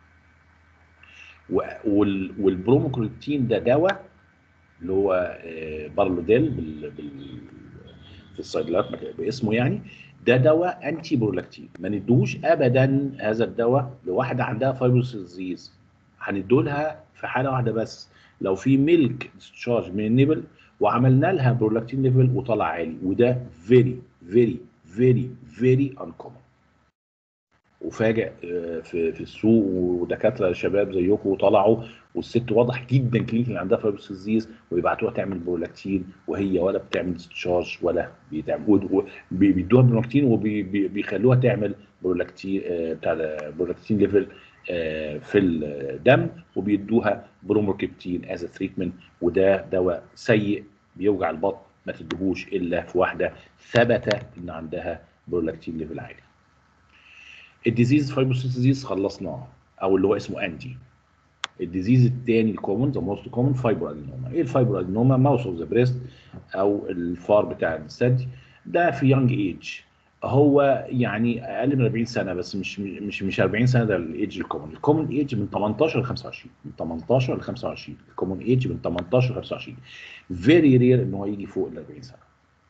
وال- والبروموكريبتين ده دواء اللي هو آه، بارلوديل بال... بال... في الصيدليات مك- باسمه يعني ده دواء انتي برولاكتين ما ندوش ابدا هذا الدواء لواحده عندها فايبروسيس هندولها في حاله واحده بس لو في ميلك ديسشارج من النبل وعملنا لها برولاكتين ليفل وطلع عالي وده فيري فيري فيري فيري انكومن وفاجئ آه، في في السوق ودكاتره شباب زيكم طلعوا والست واضح جدا كلينيك اللي عندها فايبروسيس ويبعتوها تعمل برولاكتين وهي ولا بتعمل ديسشارج ولا بتعمل و- و- بي- بيدوها برولاكتين وبيخلوها تعمل برولاكتين آه، بتاع ده برولاكتين ليفل آه، في الدم وبيدوها بروموكريبتين از تريتمنت وده دواء سيء بيوجع البطن ما تديهوش الا في واحده ثبت ان عندها برولاكتين ليفل عالي. الديزيز فايبروسيس ديزيز خلصناه او اللي هو اسمه انتي الديزيز الثاني الكومن ذا موست كومن فايبر ادينوما ايه الفايبر ادينوما ماوس اوف ذا بريست او الفار بتاع الثدي ده في يونج ايج هو يعني اقل من 40 سنه بس مش مش مش 40 سنه ده الايدج الكومن الكومن ايدج من 18 ل 25 من 18 ل 25 الكومن ايدج من 18 ل 25 فيري رير ان هو يجي فوق ال 40 سنه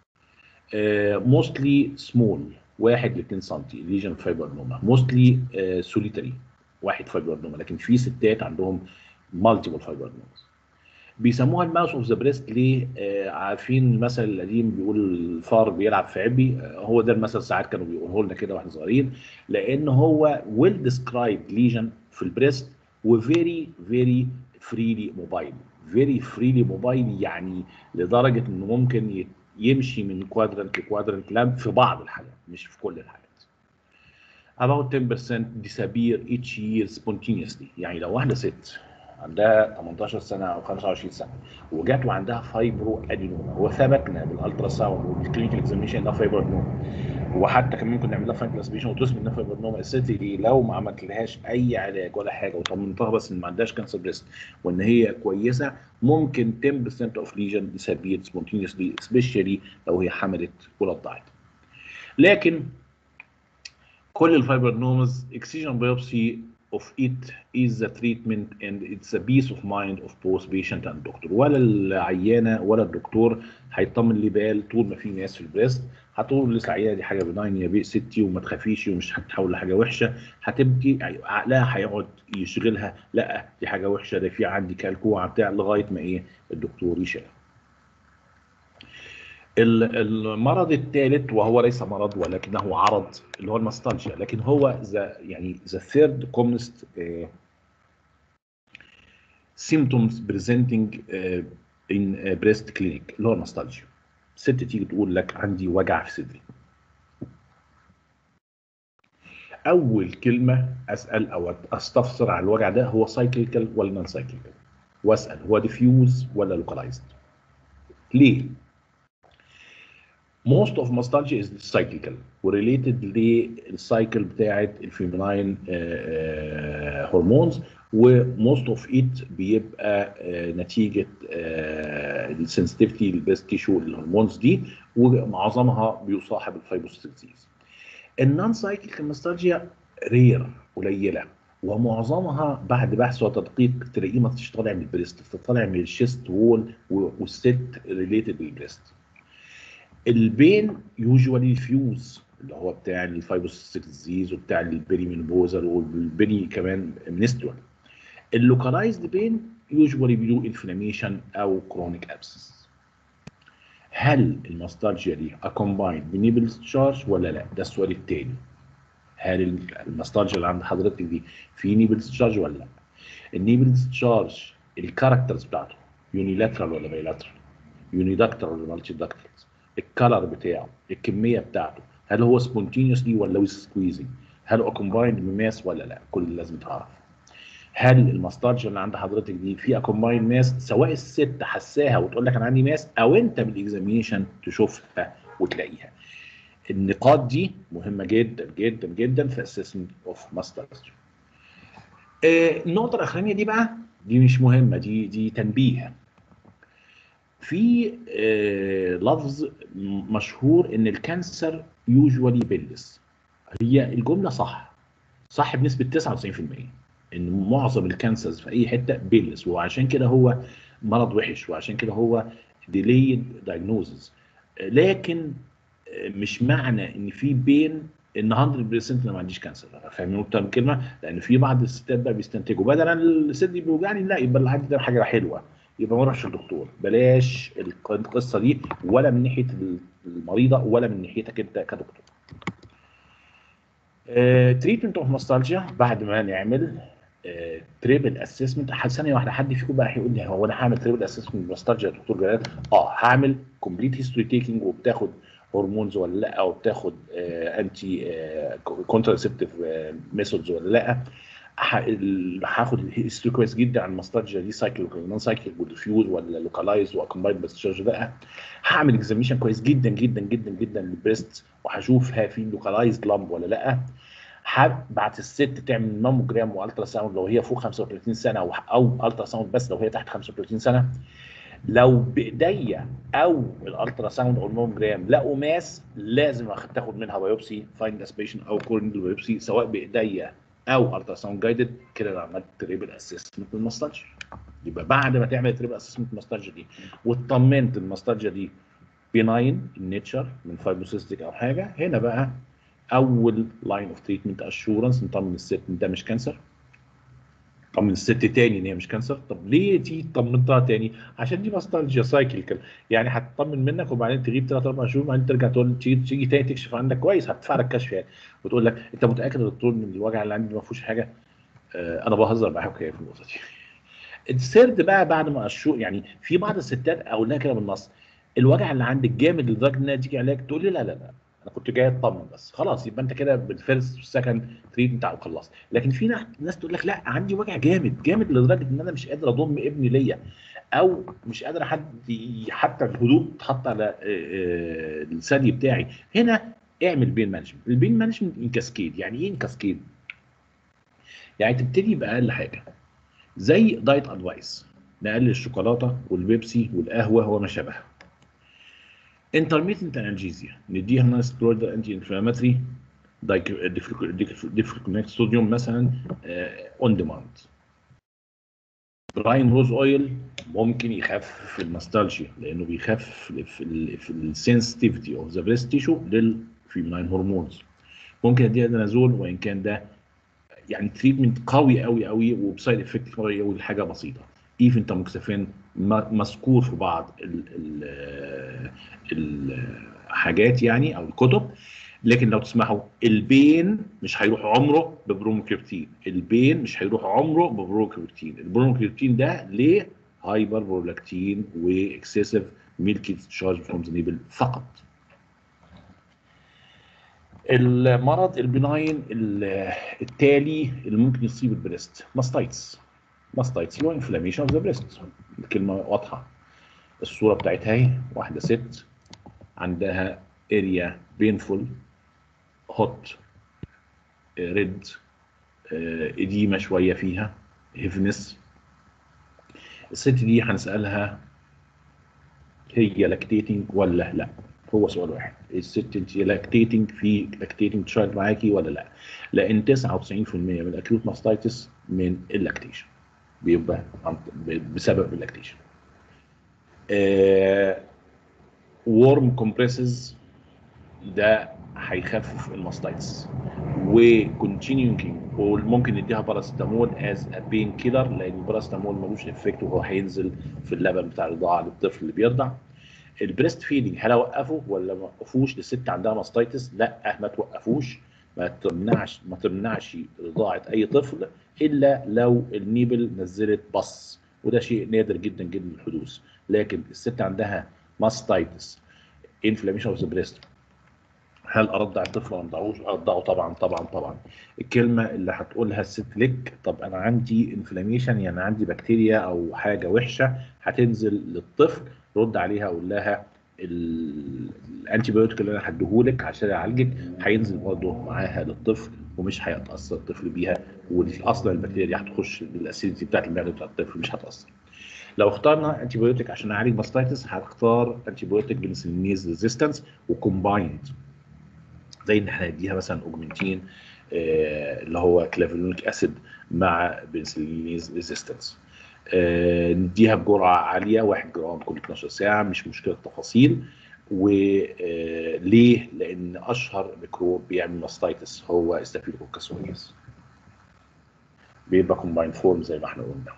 موستلي سمول 1 ل 2 سم ليجن فايبر نوما موستلي سوليتري واحد فايبر نوما لكن في ستات عندهم مالتيبل فايبر نومز بيسموها الماوس اوف ذا بريست ليه؟ آه عارفين المثل القديم بيقول الفار بيلعب في عبي آه هو ده المثل ساعات كانوا بيقولوه لنا كده واحنا صغيرين لان هو ويل ديسكرايب ليجن في البريست وفيري فيري فريلي موبايل فيري فريلي موبايل يعني لدرجه انه ممكن ي- يمشي من كوادرنت لكوادرنت لام في بعض الحالات مش في كل الحالات about 10% disappear each year spontaneously يعني لو واحده ست عندها 18 سنه او 25 سنه وجات وعندها فايبرو ادينوما وثبتنا بالالترا ساوند وبالكلينيكال اكزامينشن انها فايبرو ادينوما وحتى كمان ممكن نعمل لها فايبرو اسبيشن وتثبت انها فايبرو ادينوما الست دي لو ما عملتلهاش اي علاج ولا حاجه وطمنتها بس ان ما عندهاش كانسر بريست وان هي كويسه ممكن 10% اوف ليجن disappear spontaneously especially لو هي حملت ورضعت لكن كل الفايبرنومز excision biopsy of it is the treatment and it's a peace of mind of both patient and doctor ولا العيانه ولا الدكتور هيطمن لي بال طول ما في ناس في البريست هتقول للعيانه دي حاجه بناين يا بيه ستي وما تخافيش ومش هتتحول لحاجه وحشه هتبكي عقلها هيقعد يشغلها لا دي حاجه وحشه ده في عندي كالكوع بتاع لغايه ما ايه الدكتور يشيلها ال- المرض الثالث وهو ليس مرض ولكنه عرض اللي هو الماستالجيا لكن هو ذا يعني ذا ثيرد كومنست symptoms presenting uh, in uh, breast clinic اللي هو الماستالجيا ست تيجي تقول لك عندي وجع في صدري اول كلمه اسال او استفسر على الوجع ده هو سايكليكال ولا نون سايكليكال واسال هو ديفيوز ولا لوكالايزد ليه most of nostalgia is cyclical وريليتد للسايكل بتاعه الفيميناين هرمونز وموست اوف ات بيبقى آه، نتيجه السنسيتيفيتي للبريست تيشو الهرمونز دي ومعظمها بيصاحب الفايبروسيس النون سايكليكال نوستالجيا رير قليله ومعظمها بعد بحث وتدقيق تلاقيه ما طالع من البريست طالع من الشيست وول والست ريليتد للبريست البين يوجوالي فيوز اللي هو بتاع الفايبروسيستيك ديزيز وبتاع البيري مينوبوزال والبيري كمان منسترال اللوكالايزد بين يوجوالي بيدو انفلاميشن او كرونيك ابسس هل الماستالجيا دي اكومبايند بنيبل تشارج ولا لا ده السؤال الثاني هل الماستالجيا اللي عند حضرتك دي في نيبل تشارج ولا لا النيبل تشارج الكاركترز بتاعته يونيلاترال ولا بايلاترال يونيداكترال ولا مالتي داكترال الكالر بتاعه الكميه بتاعته هل هو سبونتينيوسلي ولا ويز سكويزنج هل هو كومبايند بماس ولا لا كل اللي لازم تعرف هل الماسترجر اللي عند حضرتك دي فيها كومباين ماس سواء الست حساها وتقول لك انا عندي ماس او انت بالاكزامينشن تشوفها وتلاقيها النقاط دي مهمه جدا جدا جدا في اسسمنت اوف ماسترجر النقطه الاخرانيه دي بقى دي مش مهمه دي دي تنبيه في آه، لفظ مشهور ان الكانسر يوجوالي بيلس هي الجمله صح صح بنسبه 99% ان معظم الكانسرز في اي حته بيلس وعشان كده هو مرض وحش وعشان كده هو ديليد دايجنوزز لكن آه، مش معنى ان في بين ان 100% انا ما عنديش كانسر فاهمين اكتر من كلمه لان في بعض الستات بقى بيستنتجوا بدل أنا الصدر بيوجعني لا يبقى اللي عندي ده حاجه حلوه يبقى ما اروحش للدكتور بلاش الق- القصه دي ولا من ناحيه المريضه ولا من ناحيتك انت كدكتور تريتمنت اوف نوستالجيا بعد ما نعمل تريبل اسسمنت ثانيه واحده حد فيكم بقى هيقول لي هو انا هعمل تريبل اسسمنت نوستالجيا يا دكتور جلال اه هعمل كومبليت هيستوري تيكينج وبتاخد هرمونز ولا لا او بتاخد انتي كونتراسبتيف ميثودز ولا لا ه- ال- هاخد الهيستوري كويس جدا عن الماسترجيا دي سايكل ولا نون سايكل وديفيوز ولا لوكالايز واكمبايند باسترجيا لا هعمل اكزاميشن كويس جدا جدا جدا جدا للبريست وهشوف ها في لوكالايزد لامب ولا لا هبعت الست تعمل ماموجرام والترا ساوند لو هي فوق 35 سنه او او الترا ساوند بس لو هي تحت 35 سنه لو بايديا او الالترا ساوند او الماموجرام لقوا ماس لازم أخ- تاخد منها بايوبسي فايند اسبيشن او كورنيال بايوبسي سواء بايديا او الترا ساوند جايدد كده انا عملت تريبل اسسمنت للماسترجر يبقى بعد ما تعمل تريبل اسسمنت للماسترجر دي واطمنت الماسترجر دي بيناين النيتشر من فايبروسيستيك او حاجه هنا بقى اول لاين اوف تريتمنت اشورنس نطمن الست ان ده مش كانسر طمن الست تاني ان هي مش كانسر طب ليه تيجي طمنتها تاني عشان دي نوستالجيا سايكل يعني هتطمن منك وبعدين تغيب ثلاث اربع شهور وبعدين ترجع تقول تيجي تيجي تاني تكشف عندك كويس هتدفع لك كشف يعني وتقول لك انت متاكد يا دكتور ان الوجع اللي عندي ما فيهوش حاجه آه انا بهزر معاك في النقطه دي السرد بقى بعد ما اشوف يعني في بعض الستات اقول لها كده بالنص الوجع اللي عندك جامد لدرجه انها تيجي علاج تقول لي لا لا لا انا كنت جاي اطمن بس خلاص يبقى انت كده بالفيرست والسكند تريتمنت بتاعك خلصت لكن في ناس- ناس تقول لك لا عندي وجع جامد جامد لدرجه ان انا مش قادر اضم ابني ليا او مش قادر حد ي- حتى الهدوء تحط على آه، آه، الثدي بتاعي هنا اعمل بين مانجمنت البين مانجمنت ان كاسكيد يعني ايه ان كاسكيد يعني تبتدي باقل حاجه زي دايت ادفايس نقلل الشوكولاته والبيبسي والقهوه وما شابه انترميتنت انالجيزيا نديها نون سترويد انتي انفلاماتري ديفلوكونيك صوديوم مثلا اون ديماند براين روز اويل ممكن يخفف النوستالجيا لانه بيخفف في ال في السنسيتيفيتي اوف ذا بريست تيشو للفيمينين هرمونز ممكن اديها دنازول وان كان ده يعني تريتمنت قوي قوي قوي وبسايد افكت قوي قوي لحاجه بسيطه ايفن تاموكسافين م- مذكور في بعض ال- ال- الحاجات يعني او الكتب لكن لو تسمحوا البين مش هيروح عمره ببروموكريبتين البين مش هيروح عمره ببروموكريبتين البروموكريبتين ده ليه هايبر برولاكتين واكسسيف ميلكي تشارج فروم ذا نيبل فقط المرض البناين ال- التالي اللي ممكن يصيب البريست ماستايتس ماستايتس اللي هو انفلاميشن اوف ذا بريست الكلمه واضحه الصوره بتاعتها اهي واحده ست عندها اريا بينفول هوت ريد اديمه شويه فيها هيفنس الست دي هنسالها هي لاكتيتنج ولا لا هو سؤال واحد الست انت لاكتيتنج في لاكتيتنج تشايلد معاكي ولا لا لان 99% من الاكيوت ماستايتس من اللاكتيشن بيبقى عن- ب- بسبب اللاكتيشن وورم كومبريسز ده هيخفف الماستايتس وكونتينيوينج وممكن نديها باراستامول از ا بين كيلر لان الباراستامول ملوش افكت وهو هينزل في اللبن بتاع الرضاعه للطفل اللي بيرضع البريست فيدنج هل اوقفه ولا ما اوقفوش لست عندها ماستايتس لا ما توقفوش ما تمنعش ما تمنعش رضاعه اي طفل الا لو النيبل نزلت بص وده شيء نادر جدا جدا الحدوث لكن الست عندها ماستايتس انفلاميشن اوف ذا بريست هل ارضع الطفل ولا ما ارضعوش؟ ارضعه طبعا طبعا طبعا. الكلمه اللي هتقولها الست لك طب انا عندي انفلاميشن يعني عندي بكتيريا او حاجه وحشه هتنزل للطفل رد عليها قول لها الانتي بايوتيك اللي انا هديهولك عشان يعالجك هينزل برضه معاها للطفل ومش هيتاثر الطفل بيها واصلا البكتيريا دي هتخش بالاسيدتي بتاعت المعده بتاعت الطفل مش هتاثر. لو اخترنا انتي بايوتيك عشان نعالج ماستايتس هنختار انتي بايوتيك بنسلينيز ريزيستنس وكومبايند زي ان احنا نديها مثلا اوجمنتين آه اللي هو كلافينوليك اسيد مع بنسلينيز ريزيستنس آه نديها بجرعه عاليه 1 جرام كل 12 ساعه مش مشكله تفاصيل وليه؟ لان اشهر ميكروب بيعمل ماستايتس هو ستافيلوكوكس اوريوس بيبقى كومبايند فورم زي ما احنا قلنا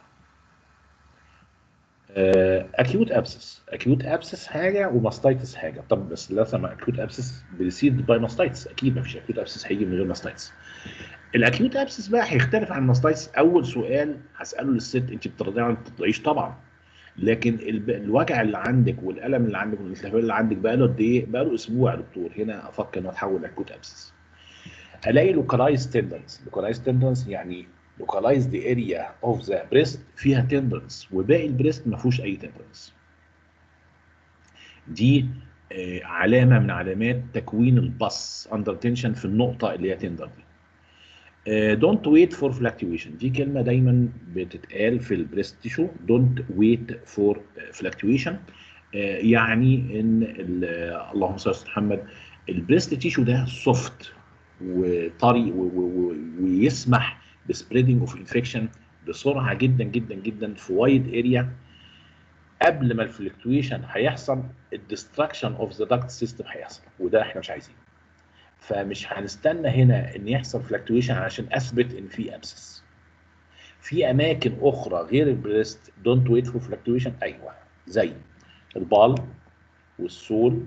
اكيوت ابسس اكيوت ابسس حاجه وماستايتس حاجه طب بس لازم اكيوت ابسس بريسيد باي ماستايتس اكيد ما فيش اكيوت ابسس هيجي من غير ماستايتس الاكيوت ابسس بقى هيختلف عن الماستايتس اول سؤال هساله للست انت بترضعي ولا ما بترضعيش طبعا لكن الب... الوجع اللي عندك والالم اللي عندك والالتهاب اللي عندك بقى له قد ايه؟ بقى له اسبوع يا دكتور هنا افكر انه اتحول لاكيوت ابسس الاقي لوكالايز تندنس لوكالايز تندنس يعني localized area of the breast فيها تندرنس وباقي البريست ما فيهوش اي تندرنس دي آه علامه من علامات تكوين البص اندر تنشن في النقطه اللي هي تندر دي دونت ويت فور فلاكتويشن دي كلمه دايما بتتقال في البريست تيشو دونت ويت فور فلاكتويشن يعني ان اللهم صل على محمد البريست تيشو ده سوفت وطري ويسمح بسبريدنج اوف انفكشن بسرعه جدا جدا جدا في وايد اريا قبل ما الفلكتويشن هيحصل الديستراكشن اوف ذا داكت سيستم هيحصل وده احنا مش عايزينه فمش هنستنى هنا ان يحصل فلكتويشن عشان اثبت ان في ابسس في اماكن اخرى غير البريست دونت ويت فور فلكتويشن ايوه زي البال والسول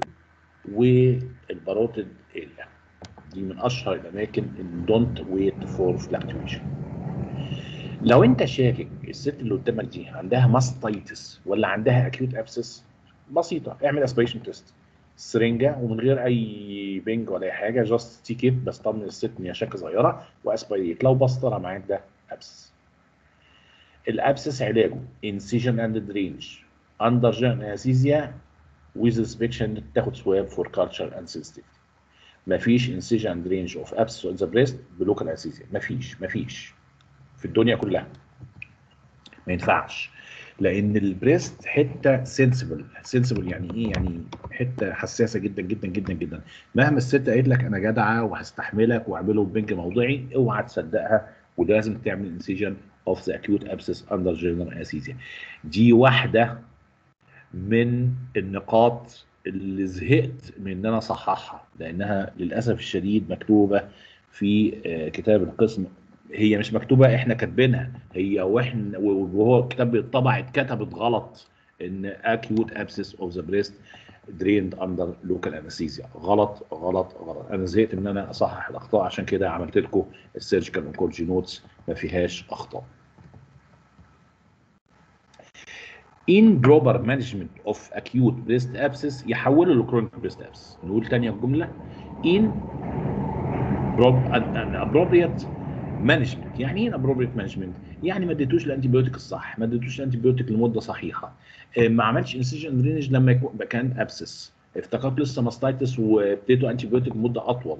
والباروتد اريا دي من اشهر الاماكن اللي دونت ويت فور فلكتويشن لو انت شاكك الست اللي قدامك دي عندها ماستايتس ولا عندها اكيوت ابسس بسيطه اعمل اسبريشن تيست سرنجه ومن غير اي بنج ولا اي حاجه جاست تيكيت بس طمن الست ان هي شكه صغيره واسبريت لو بص طلع معاك ده ابسس الابسس علاجه انسيجن اند درينج اندر جن انستيزيا ويز انسبكشن تاخد سواب فور كالتشر اند سنسيتيفيتي مفيش انسيجن درينج اوف ابسس اون ذا بريست بلوكال انستيزيا مفيش مفيش في الدنيا كلها ما ينفعش لان البريست حته سنسبل سنسبل يعني ايه يعني حته حساسه جدا جدا جدا جدا مهما الست قالت لك انا جدعه وهستحملك واعمله بنج موضعي اوعى تصدقها ولازم تعمل انسيجن اوف ذا اكيوت ابسس اندر جنرال انستيزيا دي واحده من النقاط اللي زهقت من ان انا اصححها لانها للاسف الشديد مكتوبه في كتاب القسم هي مش مكتوبه احنا كاتبينها هي واحنا وهو الكتاب بيطبع اتكتبت غلط ان acute abscess of the breast drained under local anesthesia غلط غلط غلط انا زهقت ان انا اصحح الاخطاء عشان كده عملت لكم السيرجيكال اونكولوجي نوتس ما فيهاش اخطاء improper management of acute breast abscess يحوله لكرونيك breast abscess نقول تانية الجملة in appropriate مانجمنت يعني ايه ابروبريت مانجمنت يعني ما اديتوش الانتي بيوتيك الصح ما اديتوش الانتي بيوتيك لمده صحيحه ما عملش انسيجن درينج لما يكون كان ابسس افتكرت لسه ماستايتس وابتديتوا انتي بيوتيك مده اطول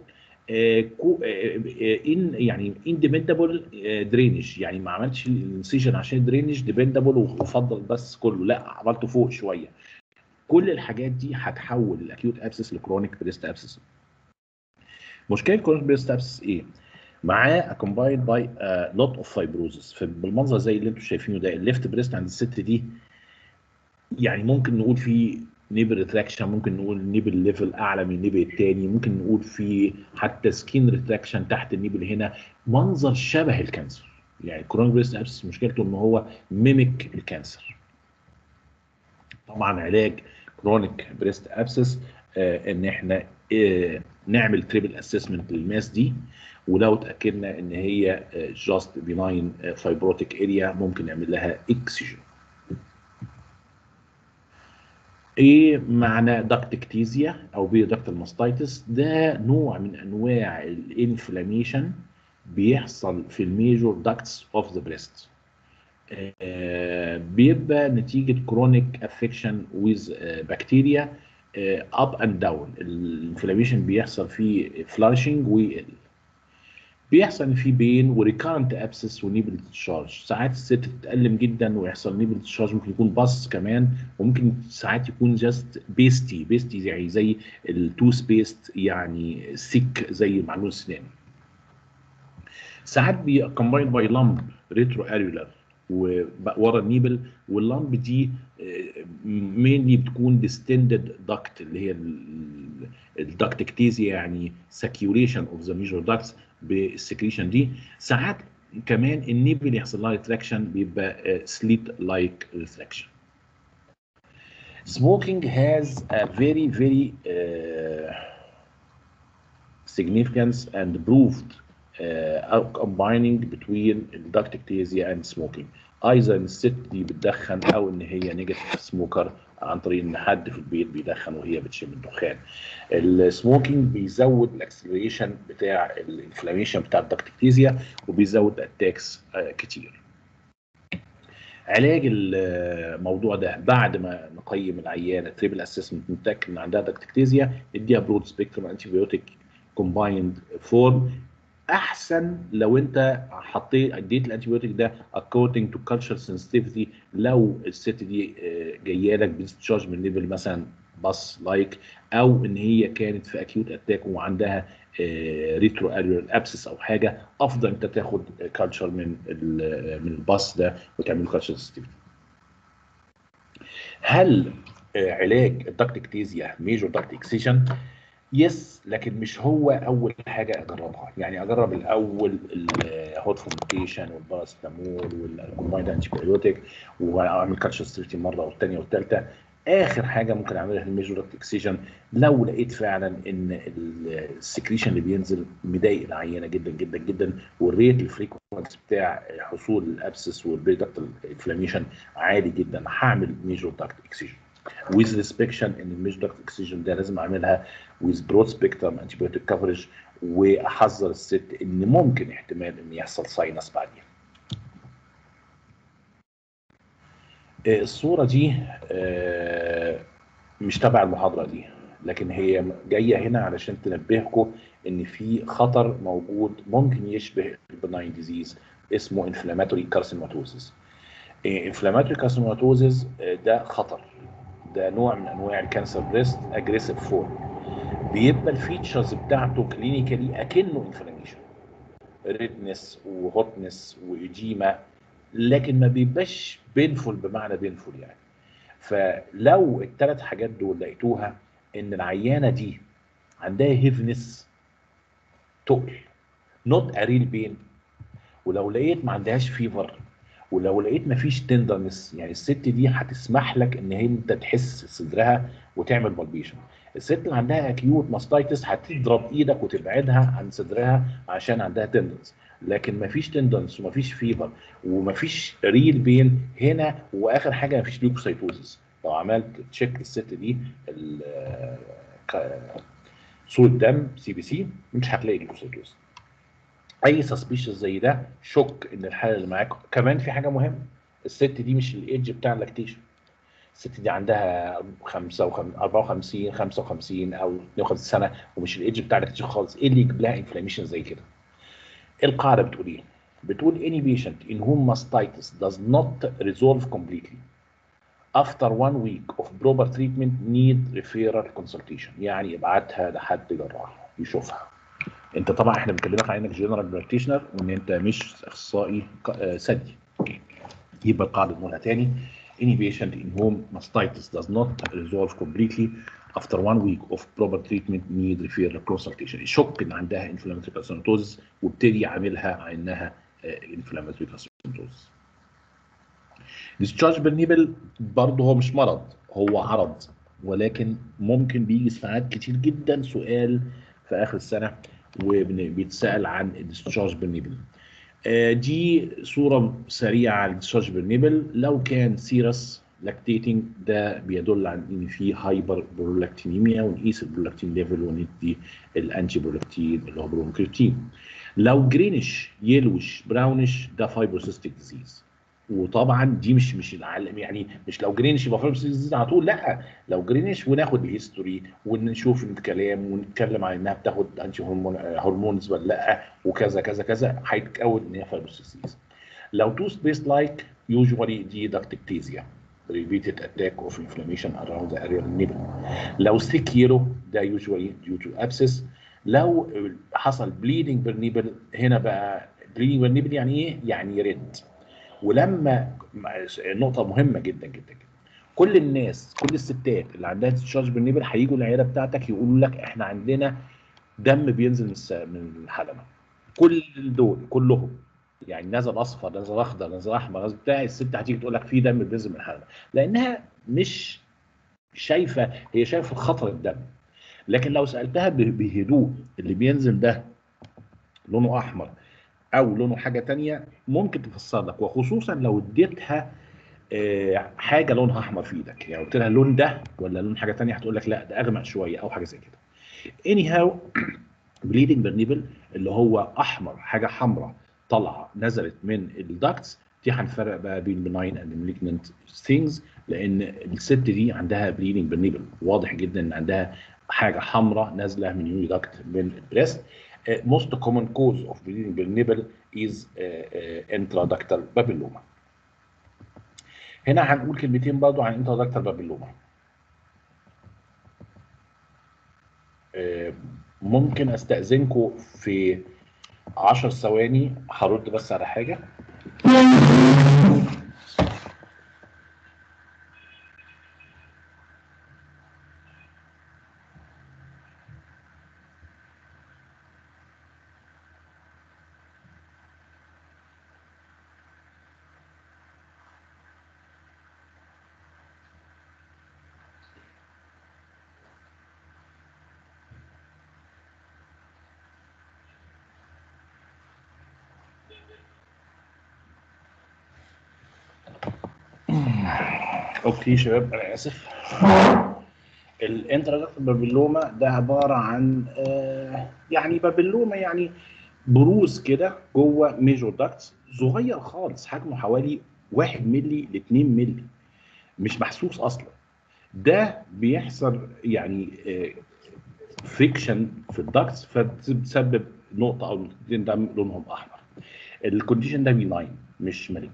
ان يعني اندبندبل درينج يعني ما عملتش الانسيجن عشان درينج ديبندبل وفضل بس كله لا عملته فوق شويه كل الحاجات دي هتحول الاكيوت ابسس لكرونيك بريست ابسس مشكله كرونيك بريست ابسس ايه؟ معاه accompanied by a lot of fibrosis بالمنظر زي اللي انتم شايفينه ده الليفت بريست عند الست دي يعني ممكن نقول في نيبل ريتراكشن ممكن نقول نيبل ليفل اعلى من النيبل الثاني ممكن نقول في حتى سكين ريتراكشن تحت النيبل هنا منظر شبه الكانسر يعني كورونيك بريست ابسس مشكلته ان هو ميميك الكانسر طبعا علاج كرونيك بريست ابسس آه ان احنا آه نعمل تريبل اسسمنت للماس دي ولو اتاكدنا ان هي جاست بيناين فايبروتيك اريا ممكن نعمل لها اكسجين ايه معنى داكتكتيزيا او بيودكتال ماستايتس ده نوع من انواع الانفلاميشن بيحصل في الميجور داكتس اوف ذا بريست بيبقى نتيجه كرونيك افكشن ويز بكتيريا اب اند داون الانفلاميشن بيحصل فيه فلاشنج ويقل بيحصل فيه بين وريكارنت ابسس ونيبل تشارج ساعات الست تتألم جدا ويحصل نيبل تشارج ممكن يكون باص كمان وممكن ساعات يكون جاست بيستي بيستي يعني زي التوث بيست يعني سيك زي معجون السنان ساعات بي combined باي لامب ريترو اريولار ورا النيبل واللامب دي مينلي بتكون ديستندد داكت اللي هي الداكتكتيزيا يعني ساكيوليشن اوف ذا ميجور داكتس بالسكريشن دي ساعات كمان النيبل يحصل لها ريتراكشن بيبقى سليت لايك ريتراكشن Smoking has a very very uh, significance and proved uh, combining between ductictasia and smoking. ايضا الست دي بتدخن او ان هي نيجاتيف سموكر عن طريق ان حد في البيت بيدخن وهي بتشم الدخان. السموكينج بيزود الاكسلريشن بتاع الانفلاميشن بتاع الدكتكتيزيا وبيزود اتاكس كتير. علاج الموضوع ده بعد ما نقيم العيانه تريبل اسسمنت نتاكد ان عندها دكتكتيزيا نديها برود سبيكترم انتي بيوتيك كومبايند فورم احسن لو انت حطيت اديت الانتيبيوتيك ده according to cultural sensitivity لو الست دي جايه لك بتشارج من ليفل مثلا باص لايك او ان هي كانت في اكيوت اتاك وعندها ريترو اريال ابسس او حاجه افضل انت تاخد كالتشر من من الباص ده وتعمل كالتشر سنسيتيفيتي هل علاج الدكتكتيزيا ميجور دكت اكسيشن يس لكن مش هو اول حاجه اجربها يعني اجرب الاول الهوت فوميكيشن والباراسيتامول والكومبايند انتي بايوتيك واعمل كالتشر ستريتي مره والثانيه والثالثه اخر حاجه ممكن اعملها الميجور اكسيجن لو لقيت فعلا ان السكريشن اللي بينزل مضايق العينه جدا جدا جدا والريت الفريكونس بتاع حصول الابسس والبريدكتال انفلاميشن عالي جدا هعمل ميجور داكت اكسيجن with restriction ان الميجور داكت اكسيجن ده لازم اعملها with broad spectrum antibiotic coverage واحذر الست ان ممكن احتمال ان يحصل ساينس بعدين. الصوره دي مش تبع المحاضره دي لكن هي جايه هنا علشان تنبهكم ان في خطر موجود ممكن يشبه البناين ديزيز اسمه انفلاماتوري كارسينوماتوزيس. انفلاماتوري كارسينوماتوزيس ده خطر ده نوع من انواع الكانسر بريست اجريسيف فورم بيبقى الفيتشرز بتاعته كلينيكالي اكنه انفلاميشن ريدنس وهوتنس وايجيما لكن ما بيبقاش بينفول بمعنى بينفول يعني فلو الثلاث حاجات دول لقيتوها ان العيانه دي عندها هيفنس تقل نوت اريل بين ولو لقيت ما عندهاش فيفر ولو لقيت مفيش تندرنس يعني الست دي هتسمح لك ان هي انت تحس صدرها وتعمل بالبيشن الست اللي عندها اكيوت ماستايتس هتضرب ايدك وتبعدها عن صدرها عشان عندها تندنس لكن مفيش تندنس ومفيش فيبر ومفيش ريل بين هنا واخر حاجه مفيش ليوكوسايتوزس لو عملت تشيك الست دي صوره دم سي بي سي مش هتلاقي ليوكوسايتوزس اي سسبيشس زي ده شك ان الحاله اللي معاك كمان في حاجه مهمه الست دي مش الايدج بتاع اللاكتيشن الست دي عندها 54 55 او 52 سنه ومش الايدج بتاع اللاكتيشن خالص ايه اللي يجيب لها انفلاميشن زي كده القاعده بتقول ايه بتقول any patient in whom mastitis does not resolve completely after one week of proper treatment need referral consultation يعني ابعتها لحد جراح يشوفها انت طبعا احنا بنكلمك عن انك جنرال براكتيشنر وان انت مش اخصائي ثدي يبقى القاعده نقولها تاني any patient in whom mastitis does not resolve completely after one week of proper treatment need referral consultation يشك ان عندها inflammatory carcinosis وابتدي يعاملها على انها inflammatory carcinosis discharge بالنيبل برضه هو مش مرض هو عرض ولكن ممكن بيجي ساعات كتير جدا سؤال في اخر السنه وبيتسال عن الديسشارج بالنيبل دي صوره سريعه على الديسشارج بالنيبل لو كان سيرس لاكتيتنج ده بيدل على ان في هايبر برولاكتينيميا ونقيس البرولاكتين ليفل وندي الانتي برولاكتين اللي هو برونكريتين لو جرينش يلوش براونش ده فايبروسيستيك ديزيز وطبعا دي مش مش العالم يعني مش لو جرينش يبقى فايبروسيستيك ديزيز على طول لا لو جرينش وناخد الهيستوري ونشوف الكلام ونتكلم عن انها بتاخد انتي هرمون هرمونز ولا لا وكذا كذا كذا هيتكون ان هي فايبروسيستيك ديزيز لو تو سبيس لايك usually دي ductictasia repeated attack of inflammation around the area of the nipple لو سكيرو ده usually due to abscess لو حصل bleeding بالنيبل هنا بقى bleeding بالنيبل يعني ايه؟ يعني ريد ولما نقطة مهمة جدا جدا جدا كل الناس كل الستات اللي عندها تشارج بالنيبل هيجوا العيادة بتاعتك يقولوا لك احنا عندنا دم بينزل من الس- من الحلمة كل دول كلهم يعني نزل اصفر نزل اخضر نزل احمر نزل بتاع الست هتيجي تقول لك في دم بينزل من الحلمة لانها مش شايفه هي شايفه خطر الدم لكن لو سالتها ب- بهدوء اللي بينزل ده لونه احمر او لونه حاجه تانية ممكن تفسر لك وخصوصا لو اديتها آه، حاجه لونها احمر في ايدك يعني قلت لها اللون ده ولا لون حاجه تانية هتقول لك لا ده اغمق شويه او حاجه زي كده اني هاو بليدنج بالنيبل اللي هو احمر حاجه حمراء طالعه نزلت من الداكتس دي هنفرق بقى بين benign and malignant things لان الست دي عندها بليدنج بالنيبل واضح جدا ان عندها حاجه حمراء نازله من يوني داكت من البريست Uh, most common cause of bleeding بالنيبل is uh, uh, intraductal papilloma. هنا هنقول كلمتين برضو عن intraductal papilloma. uh, ممكن استأذنكم في 10 ثواني هرد بس على حاجة. اوكي يا شباب انا اسف الانترادكتور بابيلوما ده عباره عن آه، يعني بابيلوما يعني بروز كده جوه ميجور داكتس صغير خالص حجمه حوالي 1 مللي ل 2 مللي مش محسوس اصلا ده بيحصل يعني فريكشن في الداكتس فبتسبب نقطه او نقطتين دم لونهم احمر الكونديشن ده بيناين مش مالجنت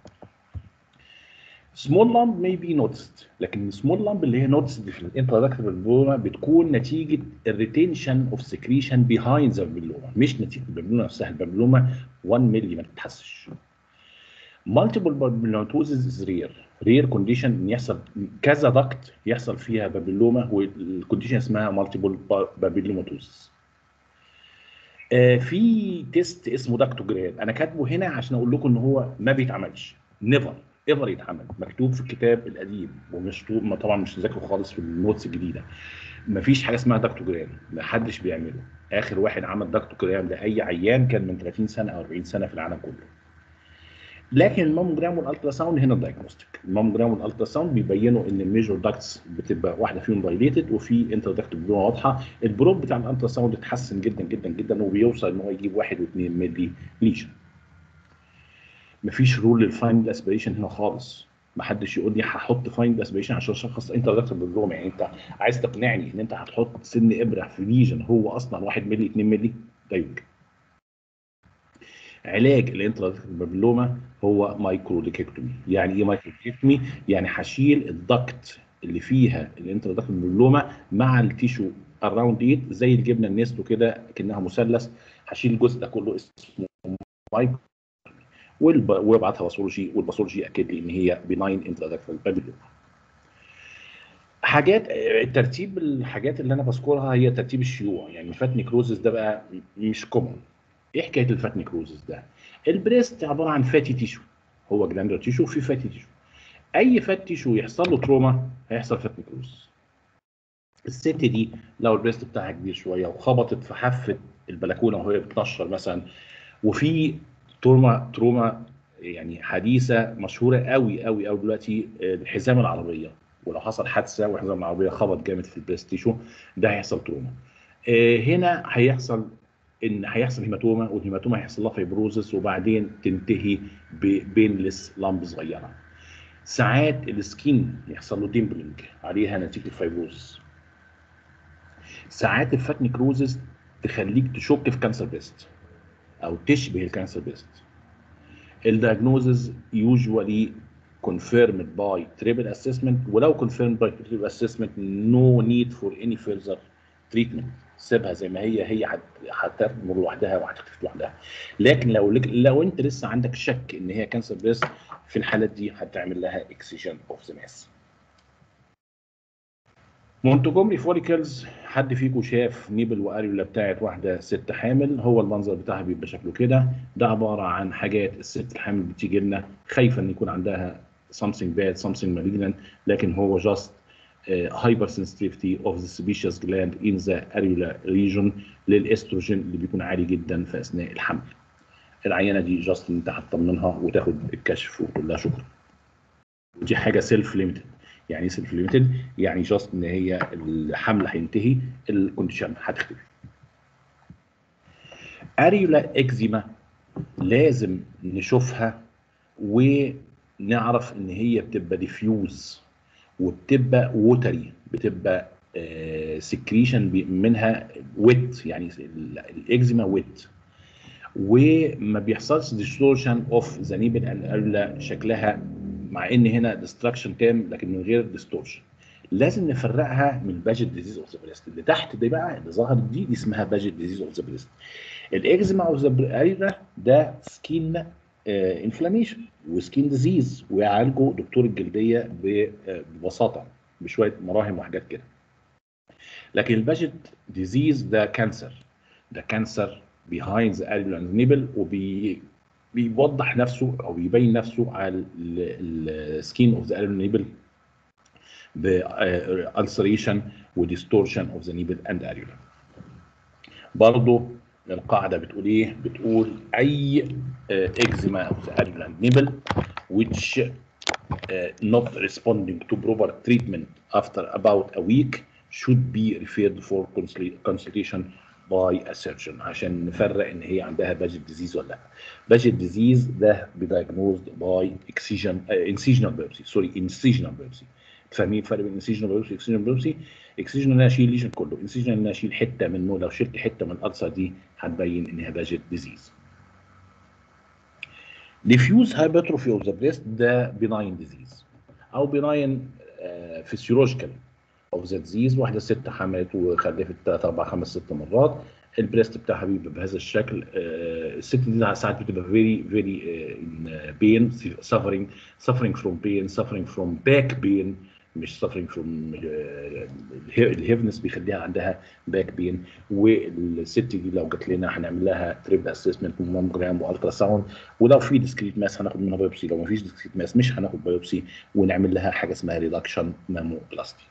سمول لامب may be noticed لكن السمول لامب اللي هي noticed في الانترادكتيف بالبلوما بتكون نتيجه الريتنشن اوف سكريشن بيهايند ذا بالبلوما مش نتيجه البابلوما نفسها البابلوما 1 مللي ما تتحسش مالتيبل بابلوماتوزز از رير رير كونديشن ان يحصل كذا دكت يحصل فيها بابلوما والكونديشن اسمها مالتيبل بابلوماتوزز آه في تيست اسمه داكتوجرام انا كاتبه هنا عشان اقول لكم ان هو ما بيتعملش نيفر ايفر يتعمل مكتوب في الكتاب القديم ومش ما طبعا مش ذاكره خالص في النوتس الجديده مفيش حاجه اسمها داكتوجرام ما حدش بيعمله اخر واحد عمل داكتوجرام لاي عيان كان من 30 سنه او 40 سنه في العالم كله لكن الماموجرام والالترا ساوند هنا الدايجنوستيك الماموجرام والالترا ساوند بيبينوا ان الميجور داكتس بتبقى واحده فيهم دايليتد وفي انتر داكت بلون واضحه البروب بتاع الالترا ساوند اتحسن جدا جدا جدا وبيوصل ان هو يجيب 1 و2 مللي ليشن مفيش رول للفايند اسبريشن هنا خالص ما حدش يقول لي هحط فايند اسبريشن عشان اشخص انت دكتور بالروم يعني انت عايز تقنعني ان انت هتحط سن ابره في ليجن هو اصلا 1 مللي 2 مللي لا يمكن علاج الانترادكتومي هو مايكرو ليككتومي يعني ايه مايكرو ليككتومي يعني هشيل الضغط اللي فيها الانترادكتومي مع التيشو اراوند ايت زي الجبنه النستو كده كانها مثلث هشيل الجزء ده كله اسمه مايكرو والب... وابعتها باثولوجي والباثولوجي ياكد لي ان هي بناين انترادكتال بابيلوما حاجات الترتيب الحاجات اللي انا بذكرها هي ترتيب الشيوع يعني الفات نيكروزس ده بقى مش كومن ايه حكايه الفات نيكروزس ده البريست عباره عن فاتي تيشو هو جلاندر تيشو في فاتي تيشو اي فات تيشو يحصل له تروما هيحصل فات نيكروزس الست دي لو البريست بتاعها كبير شويه وخبطت في حافه البلكونه وهي بتنشر مثلا وفي تروما تروما يعني حديثه مشهوره قوي قوي قوي دلوقتي آه، الحزام العربيه ولو حصل حادثه والحزام العربيه خبط جامد في البلاي ستيشن ده هيحصل تروما آه، هنا هيحصل ان هيحصل هيماتوما والهيماتوما هيحصل لها فيبروزس وبعدين تنتهي ببينلس لامب صغيره ساعات السكين يحصل له ديمبلنج عليها نتيجه الفيبروزس ساعات الفات نيكروزس تخليك تشك في كانسر بيست او تشبه الكانسر بيست الدياجنوزز يوجوالي confirmed by triple assessment ولو confirmed by triple assessment no need for any further treatment سيبها زي ما هي هي هت- هتمر لوحدها وهتختفي لوحدها لكن لو لك لو انت لسه عندك شك ان هي كانسر بيست في الحالات دي هتعمل لها اكسجن اوف ذا ماس مونتجومري فوليكلز حد فيكم شاف نيبل واريولا بتاعت واحده ست حامل هو المنظر بتاعها بيبقى شكله كده ده عباره عن حاجات الست الحامل بتيجي لنا خايفه ان يكون عندها something bad something malignant لكن هو just uh, hypersensitivity of the sebaceous gland in the areola region للاستروجين اللي بيكون عالي جدا في اثناء الحمل العينه دي جاست انت هتطمنها وتاخد الكشف وتقول لها شكرا ودي حاجه سيلف ليميتد يعني ايه سيلف ليميتد يعني جاست ان هي الحمل هينتهي الكونديشن هتختفي اريولا اكزيما لازم نشوفها ونعرف ان هي بتبقى ديفيوز وبتبقى ووتري بتبقى سكريشن منها ويت يعني ال- الاكزيما ويت وما بيحصلش ديستورشن اوف ذا نيبل اند اريولا شكلها مع ان هنا ديستراكشن تام لكن من غير ديستورشن لازم نفرقها من الباجت ديزيز اوف ذا بريست اللي تحت دي بقى اللي ظهرت دي دي اسمها باجت ديزيز اوف ذا بريست الاكزيما اوف ذا اريولا ده سكين انفلاميشن وسكين ديزيز ويعالجه دكتور الجلديه ب- آه، ببساطه بشويه مراهم وحاجات كده لكن الباجت ديزيز ده كانسر ده كانسر behind the areola and nipple وبي بيوضح نفسه او بيبين نفسه على السكين اوف ذا areola nipple ب ulceration وديستورشن اوف ذا nipple and areola برضه القاعده بتقول ايه؟ بتقول اي اكزيما اوف ذا areola and nipple which uh, not responding to proper treatment after about a week should be referred for consult- consultation by a surgeon عشان نفرق ان هي عندها باجت ديزيز ولا لا. باجت ديزيز ده بدايجنوزد باي اكسيجن انسيجنال بيرسي سوري انسيجنال بيرسي فاهمين الفرق بين انسيجنال بيرسي واكسيجنال بيرسي؟ اكسيجنال ان انا اشيل ليجن كله، انسيجنال ان انا اشيل حته منه لو شلت حته من الالسر دي هتبين انها باجت ديزيز. diffuse hypertrophy of the breast ده benign disease او benign فيسيولوجيكال اوف ذا ديزيز واحده ست حملت وخلفت 3 4 5 6 مرات البريست بتاعها بيبقى بهذا الشكل آه، الست دي ساعات بتبقى فيري فيري بين suffering suffering from pain suffering from back pain مش suffering from الهيفنس بيخليها عندها باك بين والست دي لو جات لنا هنعمل لها تريب اسسمنت وماموجرام والترا ساوند ولو في ديسكريت ماس هناخد منها بايوبسي لو ما فيش ديسكريت ماس مش هناخد بايوبسي ونعمل لها حاجه اسمها ريدكشن ماموبلاستي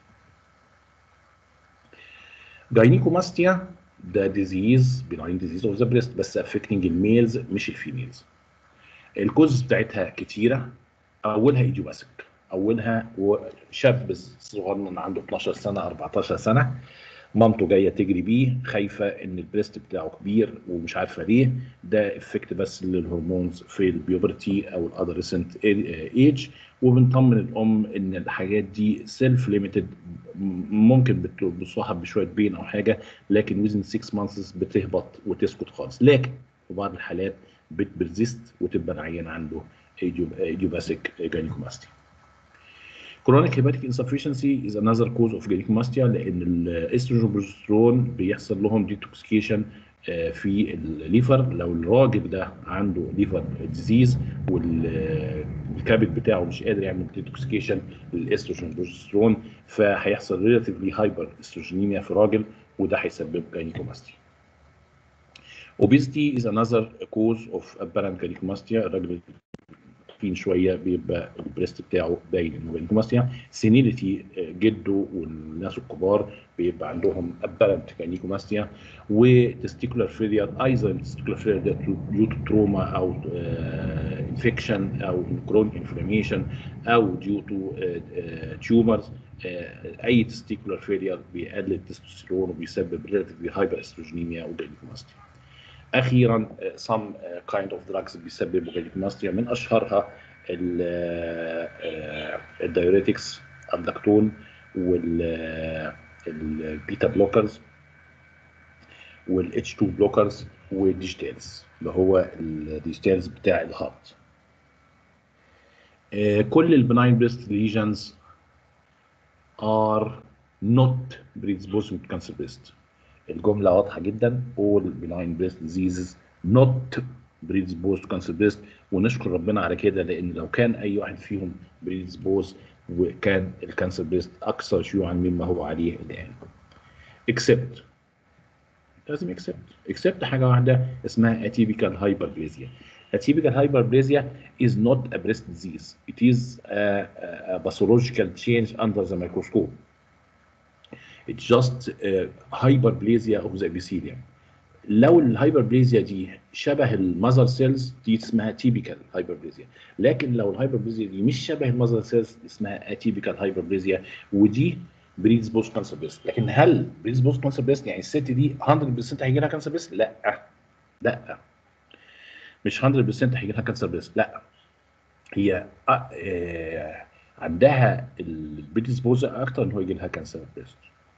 جاينيكوماستيا ده ديزيز بناين ديزيز اوف ذا بريست بس افكتنج الميلز مش الفيميلز الكوز بتاعتها كتيره اولها ايديوباسيك اولها شاب صغنن عنده 12 سنه 14 سنه مامته جايه تجري بيه خايفه ان البريست بتاعه كبير ومش عارفه ليه ده افكت بس للهرمونز في البيوبرتي او الادolescent ايج وبنطمن الام ان الحاجات دي سيلف ليميتد ممكن بت- بتصاحب بشويه بين او حاجه لكن ويزن 6 مانثس بتهبط وتسكت خالص لكن في بعض الحالات بتبرزيست وتبقى العيان عنده ايديوباسيك جاينيكوماستي chronic hepatic insufficiency is another cause of gynecomastia لان الاستروجين والبروجسترون بيحصل لهم ديتوكسيكيشن في الليفر لو الراجل ده عنده ليفر ديزيز والكبد بتاعه مش قادر يعمل ديتوكسيكيشن للاستروجين والبروجسترون فهيحصل ريلاتيفلي هايبر استروجينيميا في الراجل وده هيسبب gynecomastia. Obesity is another cause of apparent gynecomastia الراجل تخين شويه بيبقى البريست بتاعه باين انه جاينيكوماستيا سينيليتي جده والناس الكبار بيبقى عندهم ابرنت جاينيكوماستيا وتستيكولار فيلير ايضا تستيكولار فيلير ده ديو تو تروما او انفكشن او كرون انفلاميشن او ديو تو تيومرز اي تستيكولار فيلير بيقلل التستوستيرون وبيسبب ريلاتيفلي هايبر استروجينيميا وجاينيكوماستيا اخيرا سم كايند اوف دراجز بيسببوا جاينيكوماستيا من اشهرها الدايوريتكس الدكتون والبيتا بلوكرز والاتش 2 بلوكرز والديجيتالز اللي هو الديجيتالز بتاع الهارت كل البناين بريست ليجنز are not predisposing to cancer breast الجملة واضحة جدا all benign breast diseases not predisposed to cancer breast ونشكر ربنا على كده لان لو كان اي واحد فيهم predisposed وكان الكانسر بريست اكثر شيوعا مما هو عليه الان except لازم اكسبت اكسبت حاجه واحده اسمها atypical hyperplasia atypical hyperplasia is not a breast disease it is a, a pathological change under the microscope it's just a hyperplasia of the epithelium لو الهايبربليزيا دي شبه المذر سيلز دي اسمها تيبيكال هايبربليزيا لكن لو الهايبربليزيا دي مش شبه المذر سيلز اسمها اتيبيكال هايبربليزيا ودي بريدز بوست كانسر بريست لكن هل بريدز بوست كانسر بريست يعني الست دي 100% هيجي لها كانسر بريست لا لا مش 100% هيجي لها كانسر بريست لا هي آه عندها البريدز بوز اكتر ان هو يجي لها كانسر بريست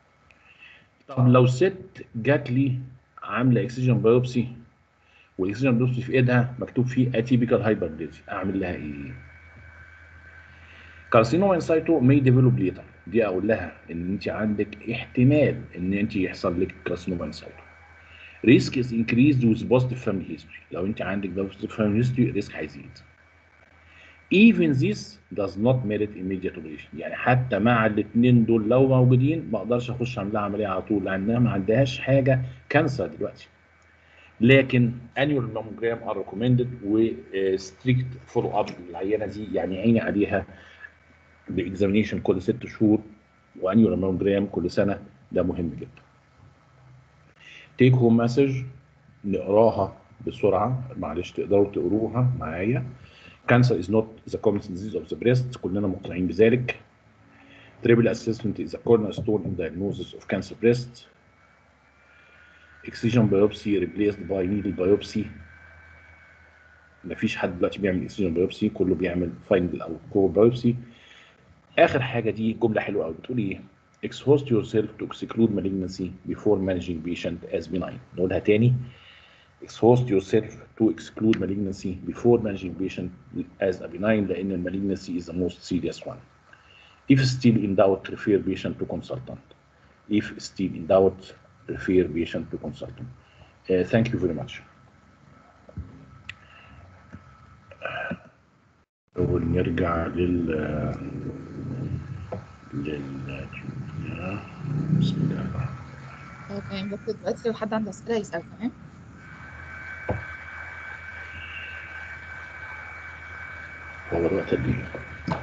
طب لو ست جات لي عامله اكسجين بايوبسي والاكسجين بايوبسي في ايدها مكتوب فيه اتيبيكال هايبربليزيا اعمل لها ايه؟ كارسينوما انسايتو مي ديفلوب ليتر دي اقول لها ان انت عندك احتمال ان انت يحصل لك كارسينوما انسايتو ريسك از انكريزد وذ بوزيتيف فاميلي هيستوري لو انت عندك بوزيتيف فاميلي هيستوري الريسك هيزيد even this does not merit immediate operation يعني حتى مع الاثنين دول لو موجودين ما اقدرش اخش اعمل لها عمليه على طول لانها ما عندهاش حاجه كانسر دلوقتي لكن annual mammogram are recommended و strict follow up للعينه دي يعني عيني عليها باكزامينيشن كل ست شهور وانيول ماموجرام كل سنه ده مهم جدا. تيك هوم مسج نقراها بسرعه معلش تقدروا تقروها معايا. Cancer is not the common disease of the breast كلنا مقتنعين بذلك. Triple assessment is a cornerstone in diagnosis of cancer breast. Excision biopsy replaced by needle biopsy. مفيش حد دلوقتي بيعمل excision biopsy كله بيعمل final او core biopsy. اخر حاجه دي جمله حلوه قوي بتقول ايه expose yourself to exclude malignancy before managing patient as benign نقولها تاني expose yourself to exclude malignancy before managing patient as a benign لان المalignancy is the most serious one if still in doubt refer patient to consultant if still in doubt refer patient to consultant uh, thank you very much ونرجع لل لل بسم الله الرحمن تمام بس دلوقتي لو حد عنده أسئلة يسأل تمام هو الوقت قد ايه؟